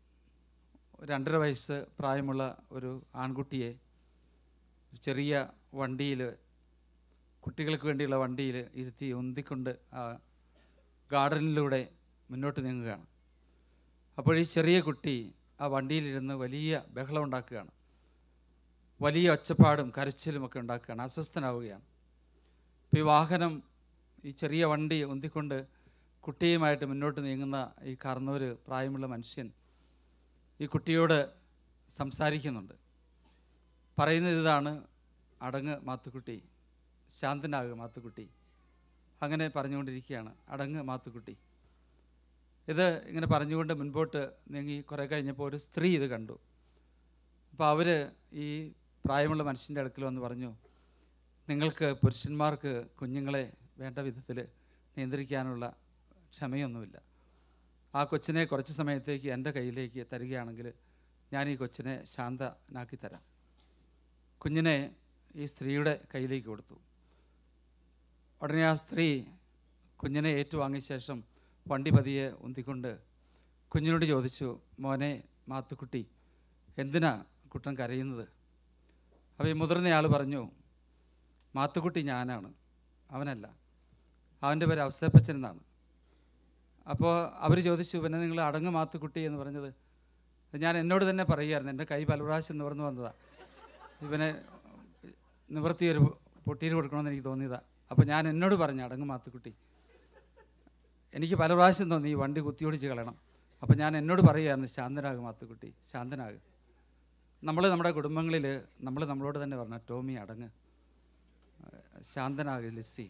രണ്ടര വയസ്സ് പ്രായമുള്ള ഒരു ആൺകുട്ടിയെ ഒരു ചെറിയ വണ്ടിയിൽ കുട്ടികൾക്ക് വേണ്ടിയുള്ള വണ്ടിയിൽ ഇരുത്തി ഉന്തിക്കൊണ്ട് ആ ഗാർഡനിലൂടെ മുന്നോട്ട് നീങ്ങുകയാണ് അപ്പോൾ ഈ ചെറിയ കുട്ടി ആ വണ്ടിയിലിരുന്ന് വലിയ ബഹളം ഉണ്ടാക്കുകയാണ് വലിയ ഒച്ചപ്പാടും കരച്ചിലും ഒക്കെ ഉണ്ടാക്കുകയാണ് അസ്വസ്ഥനാവുകയാണ് അപ്പോൾ ഈ വാഹനം ഈ ചെറിയ വണ്ടി ഉന്തിക്കൊണ്ട് കുട്ടിയുമായിട്ട് മുന്നോട്ട് നീങ്ങുന്ന ഈ കാർന്നവർ പ്രായമുള്ള മനുഷ്യൻ ഈ കുട്ടിയോട് സംസാരിക്കുന്നുണ്ട് പറയുന്നത് ഇതാണ് അടങ്ങ് മാത്തുക്കുട്ടി ശാന്തനാകുക മാത്തുക്കുട്ടി അങ്ങനെ പറഞ്ഞുകൊണ്ടിരിക്കുകയാണ് അടങ്ങ് മാത്തുക്കുട്ടി ഇത് ഇങ്ങനെ പറഞ്ഞുകൊണ്ട് മുൻപോട്ട് നീങ്ങി കുറേ കഴിഞ്ഞപ്പോൾ ഒരു സ്ത്രീ ഇത് കണ്ടു അപ്പോൾ അവർ ഈ പ്രായമുള്ള മനുഷ്യൻ്റെ അടുക്കൽ വന്ന് പറഞ്ഞു നിങ്ങൾക്ക് പുരുഷന്മാർക്ക് കുഞ്ഞുങ്ങളെ വേണ്ട വിധത്തിൽ നിയന്ത്രിക്കാനുള്ള ക്ഷമയൊന്നുമില്ല ആ കൊച്ചിനെ കുറച്ച് സമയത്തേക്ക് എൻ്റെ കയ്യിലേക്ക് തരികയാണെങ്കിൽ ഞാൻ ഈ കൊച്ചിനെ ശാന്തനാക്കി തരാം കുഞ്ഞിനെ ഈ സ്ത്രീയുടെ കയ്യിലേക്ക് കൊടുത്തു ഉടനെ ആ സ്ത്രീ കുഞ്ഞിനെ ഏറ്റുവാങ്ങിയ ശേഷം വണ്ടി പതിയെ ഉന്തിക്കൊണ്ട് കുഞ്ഞിനോട് ചോദിച്ചു മോനെ മാത്തുക്കുട്ടി എന്തിനാ കുട്ടൻ കരയുന്നത് അപ്പോൾ ഈ മുതിർന്നയാൾ പറഞ്ഞു മാത്തുക്കുട്ടി ഞാനാണ് അവനല്ല അവൻ്റെ പേര് അവസേപ്പച്ചൻ എന്നാണ് അപ്പോൾ അവർ ചോദിച്ചു പിന്നെ നിങ്ങൾ അടങ്ങ് മാത്തുക്കുട്ടി എന്ന് പറഞ്ഞത് ഞാൻ എന്നോട് തന്നെ പറയുമായിരുന്നു എൻ്റെ കൈ പല പ്രാവശ്യം നിവർന്നു വന്നതാണ് ഇവനെ നിവർത്തിയൊരു പൊട്ടിയിൽ കൊടുക്കണമെന്ന് എനിക്ക് തോന്നിയതാണ് അപ്പോൾ ഞാൻ എന്നോട് പറഞ്ഞു അടങ്ങ് മാത്തുക്കുട്ടി എനിക്ക് പല പ്രാവശ്യം തോന്നി ഈ വണ്ടി കുത്തിയോടിച്ച് കളയണം അപ്പോൾ ഞാൻ എന്നോട് പറയുമായിരുന്നു ശാന്തനാകും മാത്തുക്കുട്ടി ശാന്തനാകും നമ്മൾ നമ്മുടെ കുടുംബങ്ങളിൽ നമ്മൾ നമ്മളോട് തന്നെ പറഞ്ഞു ടോമി അടങ്ങ് ശാന്തനാകും ലിസ്സി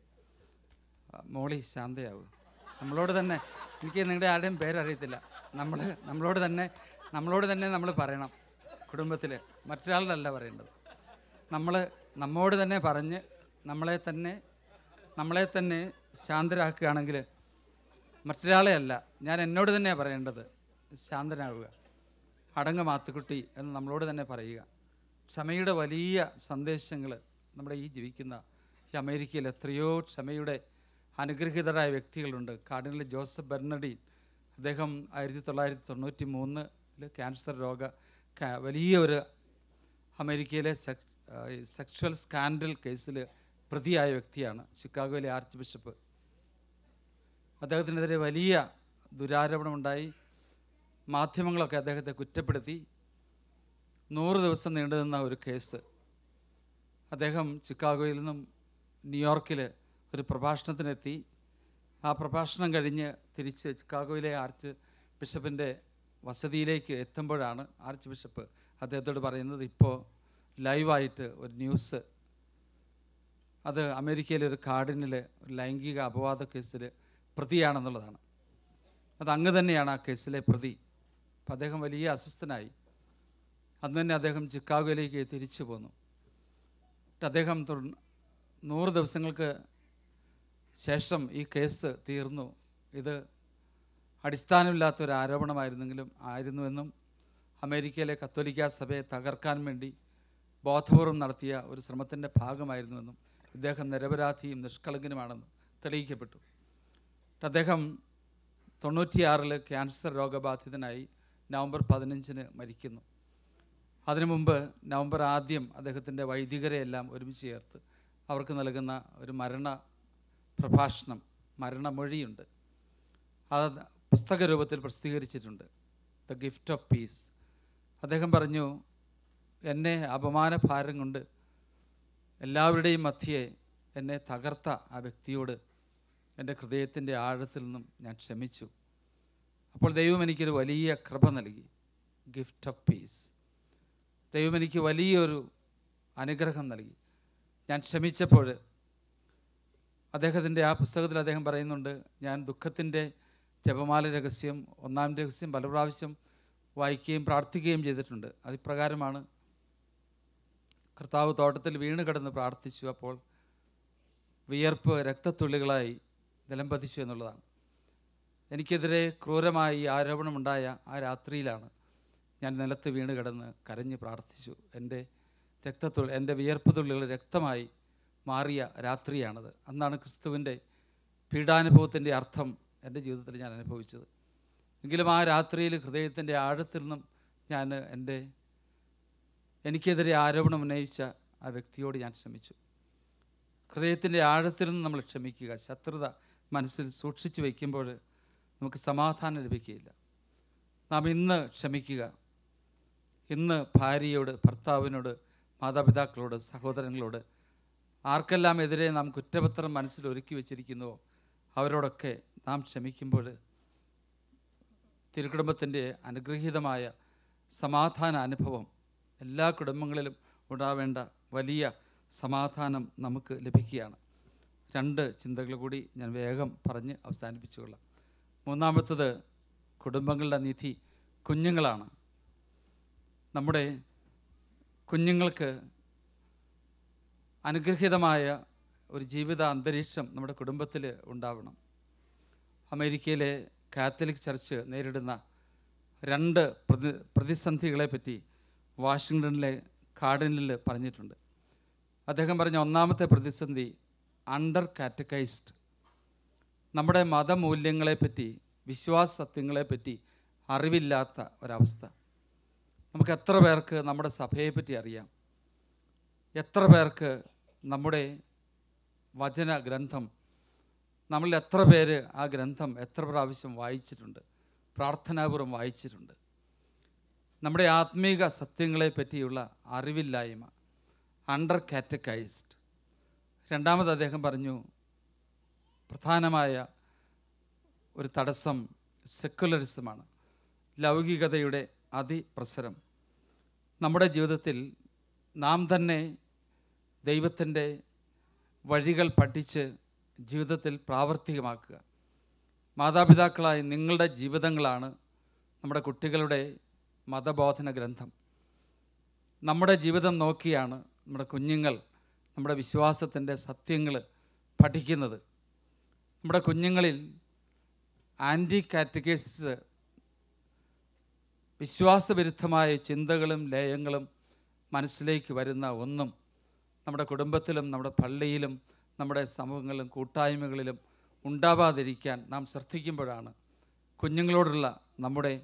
മോളി ശാന്തയാവും നമ്മളോട് തന്നെ എനിക്ക് നിങ്ങളുടെ ആരുടെയും പേരറിയത്തില്ല നമ്മൾ നമ്മളോട് തന്നെ നമ്മളോട് തന്നെ നമ്മൾ പറയണം കുടുംബത്തിൽ മറ്റൊരാളുടെ പറയേണ്ടത് നമ്മൾ നമ്മോട് തന്നെ പറഞ്ഞ് നമ്മളെ തന്നെ നമ്മളെ തന്നെ ശാന്തരാക്കുകയാണെങ്കിൽ മറ്റൊരാളെ അല്ല ഞാൻ എന്നോട് തന്നെയാണ് പറയേണ്ടത് ശാന്തനാവുക അടങ്ങ മാത്തുക്കുട്ടി എന്ന് നമ്മളോട് തന്നെ പറയുക ക്ഷമയുടെ വലിയ സന്ദേശങ്ങൾ നമ്മുടെ ഈ ജീവിക്കുന്ന ഈ അമേരിക്കയിൽ എത്രയോ ക്ഷമയുടെ അനുഗ്രഹീതരായ വ്യക്തികളുണ്ട് കാർഡിനൽ ജോസഫ് ബെർണഡീൻ അദ്ദേഹം ആയിരത്തി തൊള്ളായിരത്തി തൊണ്ണൂറ്റി മൂന്നിൽ ക്യാൻസർ രോഗ കാ- വലിയ ഒരു അമേരിക്കയിലെ സെക് സെക്ഷൽ സ്കാൻഡൽ കേസിൽ പ്രതിയായ വ്യക്തിയാണ് ഷിക്കാഗോയിലെ ആർച്ച് ബിഷപ്പ് അദ്ദേഹത്തിനെതിരെ വലിയ ദുരാരോപണമുണ്ടായി മാധ്യമങ്ങളൊക്കെ അദ്ദേഹത്തെ കുറ്റപ്പെടുത്തി നൂറ് ദിവസം നീണ്ടുനിന്ന ഒരു കേസ് അദ്ദേഹം ചിക്കാഗോയിൽ നിന്നും ന്യൂയോർക്കിൽ ഒരു പ്രഭാഷണത്തിനെത്തി ആ പ്രഭാഷണം കഴിഞ്ഞ് തിരിച്ച് ചിക്കാഗോയിലെ ആർച്ച് ബിഷപ്പിൻ്റെ വസതിയിലേക്ക് എത്തുമ്പോഴാണ് ആർച്ച് ബിഷപ്പ് അദ്ദേഹത്തോട് പറയുന്നത് ഇപ്പോൾ ലൈവായിട്ട് ഒരു ന്യൂസ് അത് അമേരിക്കയിലെ ഒരു കാർഡിനിൽ ഒരു ലൈംഗിക അപവാദ കേസിൽ പ്രതിയാണെന്നുള്ളതാണ് അത് അങ്ങ് തന്നെയാണ് ആ കേസിലെ പ്രതി അപ്പം അദ്ദേഹം വലിയ അസ്വസ്ഥനായി അന്ന് തന്നെ അദ്ദേഹം ചിക്കാഗോയിലേക്ക് തിരിച്ചു പോന്നു എന്നിട്ട് അദ്ദേഹം തുടർ- നൂറ് ദിവസങ്ങൾക്ക് ശേഷം ഈ കേസ് തീർന്നു ഇത് അടിസ്ഥാനമില്ലാത്ത ഒരു ആരോപണമായിരുന്നെങ്കിലും ആയിരുന്നുവെന്നും അമേരിക്കയിലെ കത്തോലിക്ക സഭയെ തകർക്കാൻ വേണ്ടി ബോധപൂർവം നടത്തിയ ഒരു ശ്രമത്തിൻ്റെ ഭാഗമായിരുന്നുവെന്നും ഇദ്ദേഹം നിരപരാധിയും നിഷ്കളങ്കനുമാണെന്നും തെളിയിക്കപ്പെട്ടു എന്നിട്ട് അദ്ദേഹം തൊണ്ണൂറ്റിയാറിൽ ക്യാൻസർ രോഗബാധിതനായി നവംബർ പതിനഞ്ചിന് മരിക്കുന്നു അതിനു മുമ്പ് നവംബർ ആദ്യം അദ്ദേഹത്തിൻ്റെ വൈദികരെ എല്ലാം ഒരുമിച്ച് ചേർത്ത് അവർക്ക് നൽകുന്ന ഒരു മരണ പ്രഭാഷണം മരണമൊഴിയുണ്ട് അത് പുസ്തക രൂപത്തിൽ പ്രസിദ്ധീകരിച്ചിട്ടുണ്ട് ദ ഗിഫ്റ്റ് ഓഫ് പീസ് അദ്ദേഹം പറഞ്ഞു എന്നെ അപമാനഭാരം കൊണ്ട് എല്ലാവരുടെയും മധ്യയെ എന്നെ തകർത്ത ആ വ്യക്തിയോട് എൻ്റെ ഹൃദയത്തിൻ്റെ ആഴത്തിൽ നിന്നും ഞാൻ ക്ഷമിച്ചു അപ്പോൾ ദൈവം എനിക്കൊരു വലിയ കൃപ നൽകി ഗിഫ്റ്റ് ഓഫ് പീസ് ദൈവം എനിക്ക് വലിയൊരു അനുഗ്രഹം നൽകി ഞാൻ ക്ഷമിച്ചപ്പോൾ അദ്ദേഹത്തിൻ്റെ ആ പുസ്തകത്തിൽ അദ്ദേഹം പറയുന്നുണ്ട് ഞാൻ ദുഃഖത്തിൻ്റെ ജപമാല രഹസ്യം ഒന്നാം രഹസ്യം പല പ്രാവശ്യം വായിക്കുകയും പ്രാർത്ഥിക്കുകയും ചെയ്തിട്ടുണ്ട് അതിപ്രകാരമാണ് കർത്താവ് തോട്ടത്തിൽ വീണ് കിടന്ന് പ്രാർത്ഥിച്ചു അപ്പോൾ വിയർപ്പ് രക്തത്തുള്ളികളായി നിലം പതിച്ചു എന്നുള്ളതാണ് എനിക്കെതിരെ ക്രൂരമായി ആരോപണമുണ്ടായ ആ രാത്രിയിലാണ് ഞാൻ നിലത്ത് വീണ് കിടന്ന് കരഞ്ഞ് പ്രാർത്ഥിച്ചു എൻ്റെ രക്തത്തുള്ളി എൻ്റെ വിയർപ്പ് തുള്ളികൾ രക്തമായി മാറിയ രാത്രിയാണത് അന്നാണ് ക്രിസ്തുവിൻ്റെ പീഡാനുഭവത്തിൻ്റെ അർത്ഥം എൻ്റെ ജീവിതത്തിൽ ഞാൻ അനുഭവിച്ചത് എങ്കിലും ആ രാത്രിയിൽ ഹൃദയത്തിൻ്റെ ആഴത്തിൽ നിന്നും ഞാൻ എൻ്റെ എനിക്കെതിരെ ആരോപണം ഉന്നയിച്ച ആ വ്യക്തിയോട് ഞാൻ ക്ഷമിച്ചു ഹൃദയത്തിൻ്റെ ആഴത്തിൽ നിന്ന് നമ്മൾ ക്ഷമിക്കുക ശത്രുത മനസ്സിൽ സൂക്ഷിച്ചു വയ്ക്കുമ്പോൾ നമുക്ക് സമാധാനം ലഭിക്കുകയില്ല നാം ഇന്ന് ക്ഷമിക്കുക ഇന്ന് ഭാര്യയോട് ഭർത്താവിനോട് മാതാപിതാക്കളോട് സഹോദരങ്ങളോട് ആർക്കെല്ലാം എതിരെ നാം കുറ്റപത്രം മനസ്സിൽ ഒരുക്കി വച്ചിരിക്കുന്നുവോ അവരോടൊക്കെ നാം ക്ഷമിക്കുമ്പോൾ തിരുക്കുടുംബത്തിൻ്റെ അനുഗ്രഹീതമായ സമാധാന അനുഭവം എല്ലാ കുടുംബങ്ങളിലും ഉണ്ടാവേണ്ട വലിയ സമാധാനം നമുക്ക് ലഭിക്കുകയാണ് രണ്ട് ചിന്തകൾ കൂടി ഞാൻ വേഗം പറഞ്ഞ് അവസാനിപ്പിച്ചുകൊള്ളാം മൂന്നാമത്തത് കുടുംബങ്ങളുടെ നിധി കുഞ്ഞുങ്ങളാണ് നമ്മുടെ കുഞ്ഞുങ്ങൾക്ക് അനുഗ്രഹീതമായ ഒരു ജീവിത അന്തരീക്ഷം നമ്മുടെ കുടുംബത്തിൽ ഉണ്ടാവണം അമേരിക്കയിലെ കാത്തലിക് ചർച്ച് നേരിടുന്ന രണ്ട് പ്രതി പ്രതിസന്ധികളെ പറ്റി വാഷിങ്ടണിലെ കാർഡിനിൽ പറഞ്ഞിട്ടുണ്ട് അദ്ദേഹം പറഞ്ഞ ഒന്നാമത്തെ പ്രതിസന്ധി അണ്ടർ കാറ്റഗൈസ്ഡ് നമ്മുടെ മതമൂല്യങ്ങളെപ്പറ്റി വിശ്വാസ സത്യങ്ങളെപ്പറ്റി അറിവില്ലാത്ത ഒരവസ്ഥ നമുക്ക് എത്ര പേർക്ക് നമ്മുടെ സഭയെപ്പറ്റി അറിയാം എത്ര പേർക്ക് നമ്മുടെ വചന ഗ്രന്ഥം നമ്മളിൽ എത്ര പേര് ആ ഗ്രന്ഥം എത്ര പ്രാവശ്യം വായിച്ചിട്ടുണ്ട് പ്രാർത്ഥനാപൂർവ്വം വായിച്ചിട്ടുണ്ട് നമ്മുടെ ആത്മീക സത്യങ്ങളെ പറ്റിയുള്ള അറിവില്ലായ്മ അണ്ടർ കാറ്റഗൈസ്ഡ് രണ്ടാമത് അദ്ദേഹം പറഞ്ഞു പ്രധാനമായ ഒരു തടസ്സം സെക്കുലറിസമാണ് ലൗകികതയുടെ അതിപ്രസരം നമ്മുടെ ജീവിതത്തിൽ നാം തന്നെ ദൈവത്തിൻ്റെ വഴികൾ പഠിച്ച് ജീവിതത്തിൽ പ്രാവർത്തികമാക്കുക മാതാപിതാക്കളായി നിങ്ങളുടെ ജീവിതങ്ങളാണ് നമ്മുടെ കുട്ടികളുടെ മതബോധന ഗ്രന്ഥം നമ്മുടെ ജീവിതം നോക്കിയാണ് നമ്മുടെ കുഞ്ഞുങ്ങൾ നമ്മുടെ വിശ്വാസത്തിൻ്റെ സത്യങ്ങൾ പഠിക്കുന്നത് നമ്മുടെ കുഞ്ഞുങ്ങളിൽ ആൻറ്റി കാറ്റഗൈസ് വിശ്വാസവിരുദ്ധമായ ചിന്തകളും ലയങ്ങളും മനസ്സിലേക്ക് വരുന്ന ഒന്നും നമ്മുടെ കുടുംബത്തിലും നമ്മുടെ പള്ളിയിലും നമ്മുടെ സമൂഹങ്ങളിലും കൂട്ടായ്മകളിലും ഉണ്ടാവാതിരിക്കാൻ നാം ശ്രദ്ധിക്കുമ്പോഴാണ് കുഞ്ഞുങ്ങളോടുള്ള നമ്മുടെ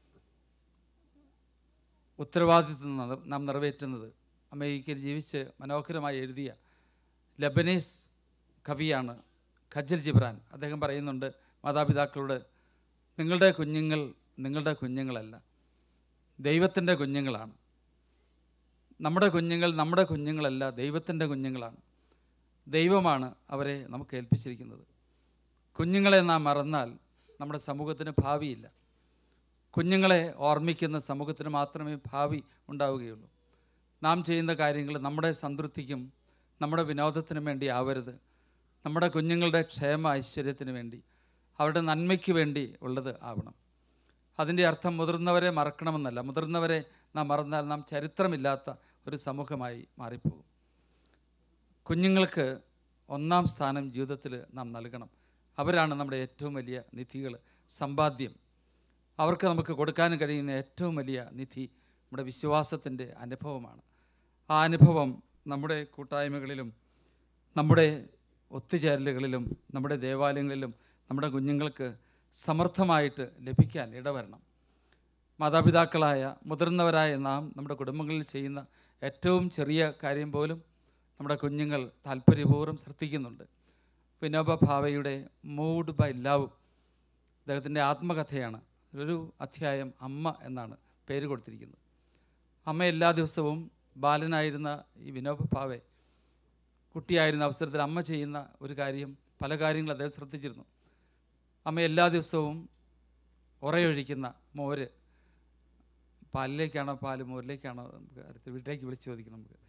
ഉത്തരവാദിത്വം നിർ- നാം നിറവേറ്റുന്നത് അമേരിക്കയിൽ ജീവിച്ച് മനോഹരമായി എഴുതിയ ലബനീസ് കവിയാണ് ഖജൽ ജിബ്രാൻ അദ്ദേഹം പറയുന്നുണ്ട് മാതാപിതാക്കളോട് നിങ്ങളുടെ കുഞ്ഞുങ്ങൾ നിങ്ങളുടെ കുഞ്ഞുങ്ങളല്ല ദൈവത്തിൻ്റെ കുഞ്ഞുങ്ങളാണ് നമ്മുടെ കുഞ്ഞുങ്ങൾ നമ്മുടെ കുഞ്ഞുങ്ങളല്ല ദൈവത്തിൻ്റെ കുഞ്ഞുങ്ങളാണ് ദൈവമാണ് അവരെ നമുക്ക് ഏൽപ്പിച്ചിരിക്കുന്നത് കുഞ്ഞുങ്ങളെ നാം മറന്നാൽ നമ്മുടെ സമൂഹത്തിന് ഭാവിയില്ല കുഞ്ഞുങ്ങളെ ഓർമ്മിക്കുന്ന സമൂഹത്തിന് മാത്രമേ ഭാവി ഉണ്ടാവുകയുള്ളൂ നാം ചെയ്യുന്ന കാര്യങ്ങൾ നമ്മുടെ സംതൃപ്തിക്കും നമ്മുടെ വിനോദത്തിനും വേണ്ടി ആവരുത് നമ്മുടെ കുഞ്ഞുങ്ങളുടെ ക്ഷേമ ഐശ്വര്യത്തിന് വേണ്ടി അവരുടെ നന്മയ്ക്ക് വേണ്ടി ഉള്ളത് ആവണം അതിൻ്റെ അർത്ഥം മുതിർന്നവരെ മറക്കണമെന്നല്ല മുതിർന്നവരെ നാം മറന്നാൽ നാം ചരിത്രമില്ലാത്ത ഒരു സമൂഹമായി മാറിപ്പോകും കുഞ്ഞുങ്ങൾക്ക് ഒന്നാം സ്ഥാനം ജീവിതത്തിൽ നാം നൽകണം അവരാണ് നമ്മുടെ ഏറ്റവും വലിയ നിധികൾ സമ്പാദ്യം അവർക്ക് നമുക്ക് കൊടുക്കാൻ കഴിയുന്ന ഏറ്റവും വലിയ നിധി നമ്മുടെ വിശ്വാസത്തിൻ്റെ അനുഭവമാണ് ആ അനുഭവം നമ്മുടെ കൂട്ടായ്മകളിലും നമ്മുടെ ഒത്തുചേരലുകളിലും നമ്മുടെ ദേവാലയങ്ങളിലും നമ്മുടെ കുഞ്ഞുങ്ങൾക്ക് സമർത്ഥമായിട്ട് ലഭിക്കാൻ ഇടവരണം മാതാപിതാക്കളായ മുതിർന്നവരായ നാം നമ്മുടെ കുടുംബങ്ങളിൽ ചെയ്യുന്ന ഏറ്റവും ചെറിയ കാര്യം പോലും നമ്മുടെ കുഞ്ഞുങ്ങൾ താല്പര്യപൂർവ്വം ശ്രദ്ധിക്കുന്നുണ്ട് വിനോബ ഭാവയുടെ മൂഡ് ബൈ ലവ് അദ്ദേഹത്തിൻ്റെ ആത്മകഥയാണ് ഒരു അധ്യായം അമ്മ എന്നാണ് പേര് കൊടുത്തിരിക്കുന്നത് അമ്മ എല്ലാ ദിവസവും ബാലനായിരുന്ന ഈ വിനോബ ഭാവെ കുട്ടിയായിരുന്ന അവസരത്തിൽ അമ്മ ചെയ്യുന്ന ഒരു കാര്യം പല കാര്യങ്ങളും അദ്ദേഹം ശ്രദ്ധിച്ചിരുന്നു അമ്മ എല്ലാ ദിവസവും ഉറയൊഴിക്കുന്ന മോര് പാലിലേക്കാണോ പാല് മോരിലേക്കാണോ നമുക്ക് അടുത്ത് വീട്ടിലേക്ക് വിളിച്ച് ചോദിക്കണം നമുക്ക്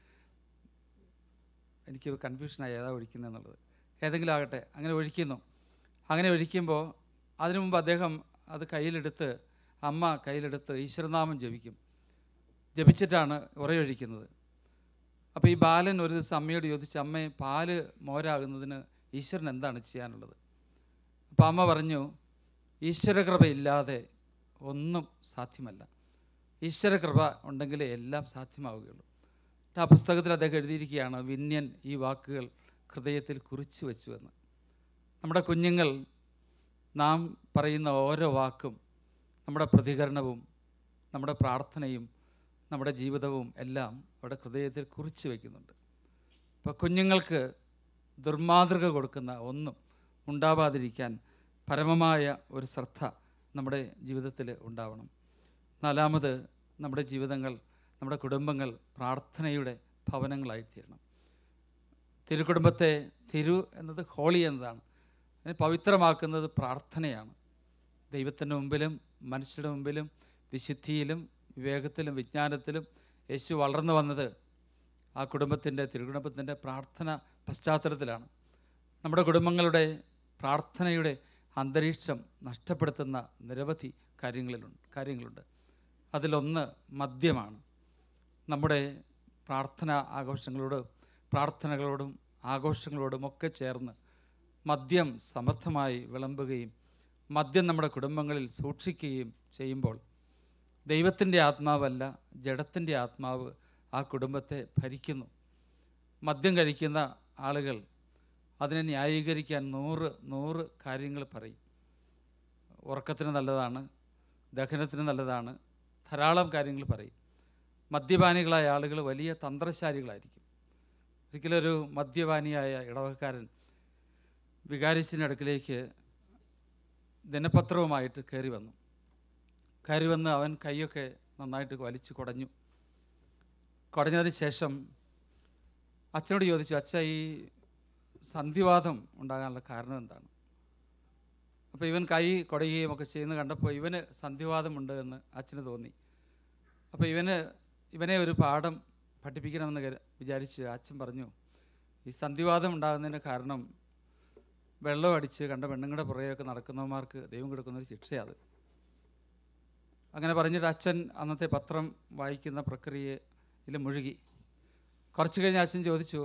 എനിക്ക് കൺഫ്യൂഷനായി ഏതാ ഒഴിക്കുന്നത് എന്നുള്ളത് ഏതെങ്കിലും ആകട്ടെ അങ്ങനെ ഒഴിക്കുന്നു അങ്ങനെ ഒഴിക്കുമ്പോൾ അതിനു മുമ്പ് അദ്ദേഹം അത് കയ്യിലെടുത്ത് അമ്മ കയ്യിലെടുത്ത് ഈശ്വരനാമം ജപിക്കും ജപിച്ചിട്ടാണ് ഉറയൊഴിക്കുന്നത് അപ്പോൾ ഈ ബാലൻ ഒരു ദിവസം അമ്മയോട് ചോദിച്ചു അമ്മേ പാല് മോരാകുന്നതിന് ഈശ്വരൻ എന്താണ് ചെയ്യാനുള്ളത് അപ്പോൾ അമ്മ പറഞ്ഞു ഈശ്വരകൃപയില്ലാതെ ഒന്നും സാധ്യമല്ല ഈശ്വരകൃപ ഉണ്ടെങ്കിലേ എല്ലാം സാധ്യമാവുകയുള്ളൂ എന്നിട്ട് ആ പുസ്തകത്തിൽ അദ്ദേഹം എഴുതിയിരിക്കുകയാണ് വിന്യൻ ഈ വാക്കുകൾ ഹൃദയത്തിൽ കുറിച്ചു വെച്ചു എന്ന് നമ്മുടെ കുഞ്ഞുങ്ങൾ നാം പറയുന്ന ഓരോ വാക്കും നമ്മുടെ പ്രതികരണവും നമ്മുടെ പ്രാർത്ഥനയും നമ്മുടെ ജീവിതവും എല്ലാം അവിടെ ഹൃദയത്തിൽ കുറിച്ച് വയ്ക്കുന്നുണ്ട് അപ്പോൾ കുഞ്ഞുങ്ങൾക്ക് ദുർമാതൃക കൊടുക്കുന്ന ഒന്നും ഉണ്ടാവാതിരിക്കാൻ പരമമായ ഒരു ശ്രദ്ധ നമ്മുടെ ജീവിതത്തിൽ ഉണ്ടാവണം നാലാമത് നമ്മുടെ ജീവിതങ്ങൾ നമ്മുടെ കുടുംബങ്ങൾ പ്രാർത്ഥനയുടെ ഭവനങ്ങളായിത്തീരണം തിരുക്കുടുംബത്തെ തിരു എന്നത് ഹോളി എന്നതാണ് അതിനെ പവിത്രമാക്കുന്നത് പ്രാർത്ഥനയാണ് ദൈവത്തിൻ്റെ മുമ്പിലും മനുഷ്യരുടെ മുമ്പിലും വിശുദ്ധിയിലും വിവേകത്തിലും വിജ്ഞാനത്തിലും യേശു വളർന്നു വന്നത് ആ കുടുംബത്തിൻ്റെ തിരുകുടുംബത്തിൻ്റെ പ്രാർത്ഥന പശ്ചാത്തലത്തിലാണ് നമ്മുടെ കുടുംബങ്ങളുടെ പ്രാർത്ഥനയുടെ അന്തരീക്ഷം നഷ്ടപ്പെടുത്തുന്ന നിരവധി കാര്യങ്ങളിലുണ്ട് കാര്യങ്ങളുണ്ട് അതിലൊന്ന് മദ്യമാണ് നമ്മുടെ പ്രാർത്ഥന ആഘോഷങ്ങളോട് പ്രാർത്ഥനകളോടും ആഘോഷങ്ങളോടും ഒക്കെ ചേർന്ന് മദ്യം സമർത്ഥമായി വിളമ്പുകയും മദ്യം നമ്മുടെ കുടുംബങ്ങളിൽ സൂക്ഷിക്കുകയും ചെയ്യുമ്പോൾ ദൈവത്തിൻ്റെ ആത്മാവല്ല ജഡത്തിൻ്റെ ആത്മാവ് ആ കുടുംബത്തെ ഭരിക്കുന്നു മദ്യം കഴിക്കുന്ന ആളുകൾ അതിനെ ന്യായീകരിക്കാൻ നൂറ് നൂറ് കാര്യങ്ങൾ പറയും ഉറക്കത്തിന് നല്ലതാണ് ദഹനത്തിന് നല്ലതാണ് ധാരാളം കാര്യങ്ങൾ പറയും മദ്യപാനികളായ ആളുകൾ വലിയ തന്ത്രശാലികളായിരിക്കും ഒരിക്കലൊരു മദ്യപാനിയായ ഇടവക്കാരൻ വികാരിച്ചിൻ്റെ അടുക്കിലേക്ക് ദിനപത്രവുമായിട്ട് കയറി വന്നു കയറി വന്ന് അവൻ കൈയൊക്കെ നന്നായിട്ട് വലിച്ചു കുടഞ്ഞു കുടഞ്ഞതിന് ശേഷം അച്ഛനോട് ചോദിച്ചു അച്ഛ ഈ സന്ധിവാദം ഉണ്ടാകാനുള്ള കാരണം എന്താണ് അപ്പോൾ ഇവൻ കൈ കുടയുകയും ഒക്കെ ചെയ്യുന്നത് കണ്ടപ്പോൾ ഇവന് സന്ധിവാദമുണ്ട് എന്ന് അച്ഛന് തോന്നി അപ്പോൾ ഇവന് ഇവനെ ഒരു പാഠം പഠിപ്പിക്കണമെന്ന് കരു- വിചാരിച്ച് അച്ഛൻ പറഞ്ഞു ഈ സന്ധിവാദം ഉണ്ടാകുന്നതിന് കാരണം വെള്ളം അടിച്ച് കണ്ട പെണ്ണുങ്ങളുടെ പുറകെയൊക്കെ നടക്കുന്നവന്മാർക്ക് ദൈവം കൊടുക്കുന്ന ഒരു ശിക്ഷയാണ് അങ്ങനെ പറഞ്ഞിട്ട് അച്ഛൻ അന്നത്തെ പത്രം വായിക്കുന്ന പ്രക്രിയയിൽ മുഴുകി കുറച്ച് കഴിഞ്ഞ് അച്ഛൻ ചോദിച്ചു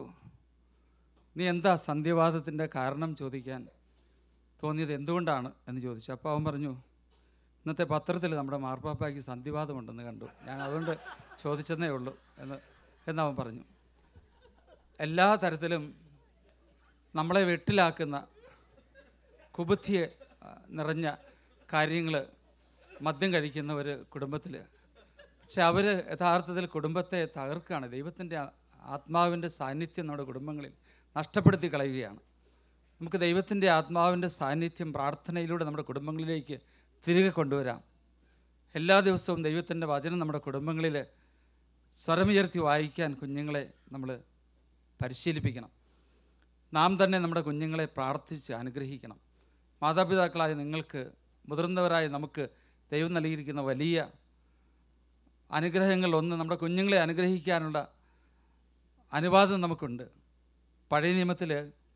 നീ എന്താ സന്ധ്യവാദത്തിൻ്റെ കാരണം ചോദിക്കാൻ തോന്നിയത് എന്തുകൊണ്ടാണ് എന്ന് ചോദിച്ചു അപ്പോൾ അവൻ പറഞ്ഞു ഇന്നത്തെ പത്രത്തിൽ നമ്മുടെ മാർപ്പാപ്പയ്ക്ക് സന്ധിവാദമുണ്ടെന്ന് കണ്ടു ഞാൻ അതുകൊണ്ട് ചോദിച്ചെന്നേ ഉള്ളൂ എന്ന് എന്നവൻ പറഞ്ഞു എല്ലാ തരത്തിലും നമ്മളെ വെട്ടിലാക്കുന്ന കുബുദ്ധിയെ ആ, നിറഞ്ഞ കാര്യങ്ങൾ മദ്യം കഴിക്കുന്ന ഒരു കുടുംബത്തിൽ പക്ഷെ അവർ യഥാർത്ഥത്തിൽ കുടുംബത്തെ തകർക്കുകയാണ് ദൈവത്തിൻ്റെ ആ- ആത്മാവിൻ്റെ സാന്നിധ്യം നമ്മുടെ കുടുംബങ്ങളിൽ നഷ്ടപ്പെടുത്തി കളയുകയാണ് നമുക്ക് ദൈവത്തിൻ്റെ ആത്മാവിൻ്റെ സാന്നിധ്യം പ്രാർത്ഥനയിലൂടെ നമ്മുടെ കുടുംബങ്ങളിലേക്ക് തിരികെ കൊണ്ടുവരാം എല്ലാ ദിവസവും ദൈവത്തിൻ്റെ വചനം നമ്മുടെ കുടുംബങ്ങളിൽ സ്വരമുയർത്തി വായിക്കാൻ കുഞ്ഞുങ്ങളെ നമ്മൾ പരിശീലിപ്പിക്കണം നാം തന്നെ നമ്മുടെ കുഞ്ഞുങ്ങളെ പ്രാർത്ഥിച്ച് അനുഗ്രഹിക്കണം മാതാപിതാക്കളായ നിങ്ങൾക്ക് മുതിർന്നവരായ നമുക്ക് ദൈവം നൽകിയിരിക്കുന്ന വലിയ അനുഗ്രഹങ്ങൾ ഒന്ന് നമ്മുടെ കുഞ്ഞുങ്ങളെ അനുഗ്രഹിക്കാനുള്ള അനുവാദം നമുക്കുണ്ട് പഴയ നിയമത്തിൽ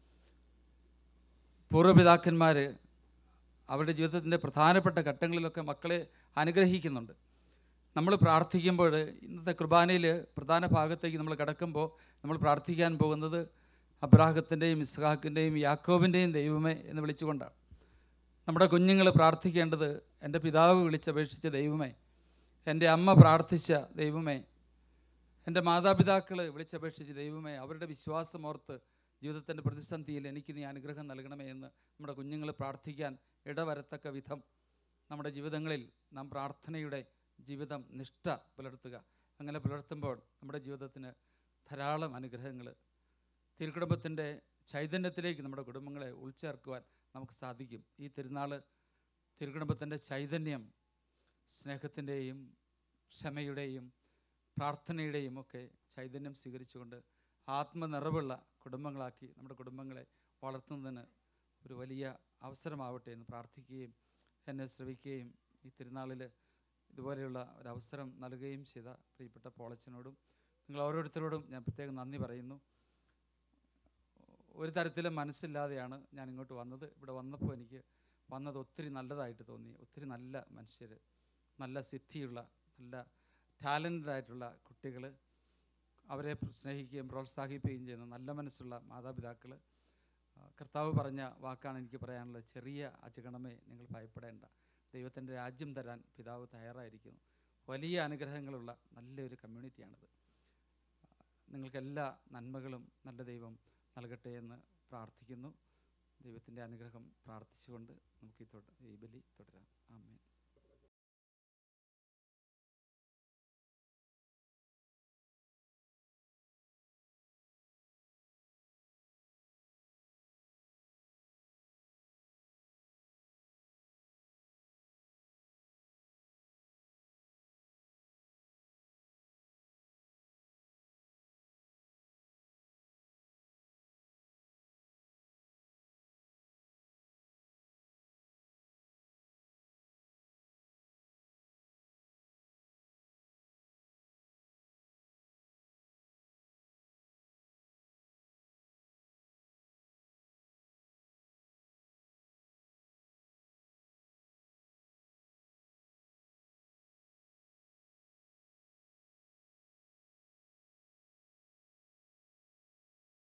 പൂർവ്വപിതാക്കന്മാർ അവരുടെ ജീവിതത്തിൻ്റെ പ്രധാനപ്പെട്ട ഘട്ടങ്ങളിലൊക്കെ മക്കളെ അനുഗ്രഹിക്കുന്നുണ്ട് നമ്മൾ പ്രാർത്ഥിക്കുമ്പോൾ ഇന്നത്തെ കുർബാനയിൽ പ്രധാന ഭാഗത്തേക്ക് നമ്മൾ കിടക്കുമ്പോൾ നമ്മൾ പ്രാർത്ഥിക്കാൻ പോകുന്നത് അബ്രാഹത്തിൻ്റെയും ഇസ്ഹാക്കിൻ്റെയും യാക്കോബിൻ്റെയും ദൈവമേ എന്ന് വിളിച്ചുകൊണ്ടാണ് നമ്മുടെ കുഞ്ഞുങ്ങൾ പ്രാർത്ഥിക്കേണ്ടത് എൻ്റെ പിതാവ് വിളിച്ചപേക്ഷിച്ച ദൈവമേ എൻ്റെ അമ്മ പ്രാർത്ഥിച്ച ദൈവമേ എൻ്റെ മാതാപിതാക്കൾ വിളിച്ചപേക്ഷിച്ച് ദൈവമേ അവരുടെ വിശ്വാസം ഓർത്ത് ജീവിതത്തിൻ്റെ പ്രതിസന്ധിയിൽ എനിക്ക് നീ അനുഗ്രഹം നൽകണമേ എന്ന് നമ്മുടെ കുഞ്ഞുങ്ങൾ പ്രാർത്ഥിക്കാൻ ഇടവരത്തക്ക വിധം നമ്മുടെ ജീവിതങ്ങളിൽ നാം പ്രാർത്ഥനയുടെ ജീവിതം നിഷ്ഠ പുലർത്തുക അങ്ങനെ പുലർത്തുമ്പോൾ നമ്മുടെ ജീവിതത്തിന് ധാരാളം അനുഗ്രഹങ്ങൾ തിരുക്കുടുംബത്തിൻ്റെ ചൈതന്യത്തിലേക്ക് നമ്മുടെ കുടുംബങ്ങളെ ഉൾച്ചേർക്കുവാൻ നമുക്ക് സാധിക്കും ഈ തിരുനാൾ തിരുക്കുടുംബത്തിൻ്റെ ചൈതന്യം സ്നേഹത്തിൻ്റെയും ക്ഷമയുടെയും പ്രാർത്ഥനയുടെയും ഒക്കെ ചൈതന്യം സ്വീകരിച്ചുകൊണ്ട് ആത്മനിറവുള്ള കുടുംബങ്ങളാക്കി നമ്മുടെ കുടുംബങ്ങളെ വളർത്തുന്നതിന് ഒരു വലിയ അവസരമാവട്ടെ എന്ന് പ്രാർത്ഥിക്കുകയും എന്നെ ശ്രവിക്കുകയും ഈ തിരുനാളിൽ ഇതുപോലെയുള്ള ഒരു അവസരം നൽകുകയും ചെയ്ത പ്രിയപ്പെട്ട പോളച്ചനോടും നിങ്ങൾ ഓരോരുത്തരോടും ഞാൻ പ്രത്യേകം നന്ദി പറയുന്നു ഒരു തരത്തിലും മനസ്സില്ലാതെയാണ് ഞാൻ ഇങ്ങോട്ട് വന്നത് ഇവിടെ വന്നപ്പോൾ എനിക്ക് വന്നത് ഒത്തിരി നല്ലതായിട്ട് തോന്നി ഒത്തിരി നല്ല മനുഷ്യർ നല്ല സിദ്ധിയുള്ള നല്ല ടാലൻറ്റഡ് ആയിട്ടുള്ള കുട്ടികൾ അവരെ സ്നേഹിക്കുകയും പ്രോത്സാഹിപ്പിക്കുകയും ചെയ്യുന്ന നല്ല മനസ്സുള്ള മാതാപിതാക്കൾ കർത്താവ് പറഞ്ഞ വാക്കാണ് എനിക്ക് പറയാനുള്ളത് ചെറിയ അജഗണമേ നിങ്ങൾ ഭയപ്പെടേണ്ട ദൈവത്തിൻ്റെ രാജ്യം തരാൻ പിതാവ് തയ്യാറായിരിക്കുന്നു വലിയ അനുഗ്രഹങ്ങളുള്ള നല്ലൊരു കമ്മ്യൂണിറ്റിയാണിത് നിങ്ങൾക്ക് എല്ലാ നന്മകളും നല്ല ദൈവം നൽകട്ടെ എന്ന് പ്രാർത്ഥിക്കുന്നു ദൈവത്തിൻ്റെ അനുഗ്രഹം പ്രാർത്ഥിച്ചുകൊണ്ട് നമുക്ക് ഈ തുട ഈ ബലി തുടരാം ആമേൻ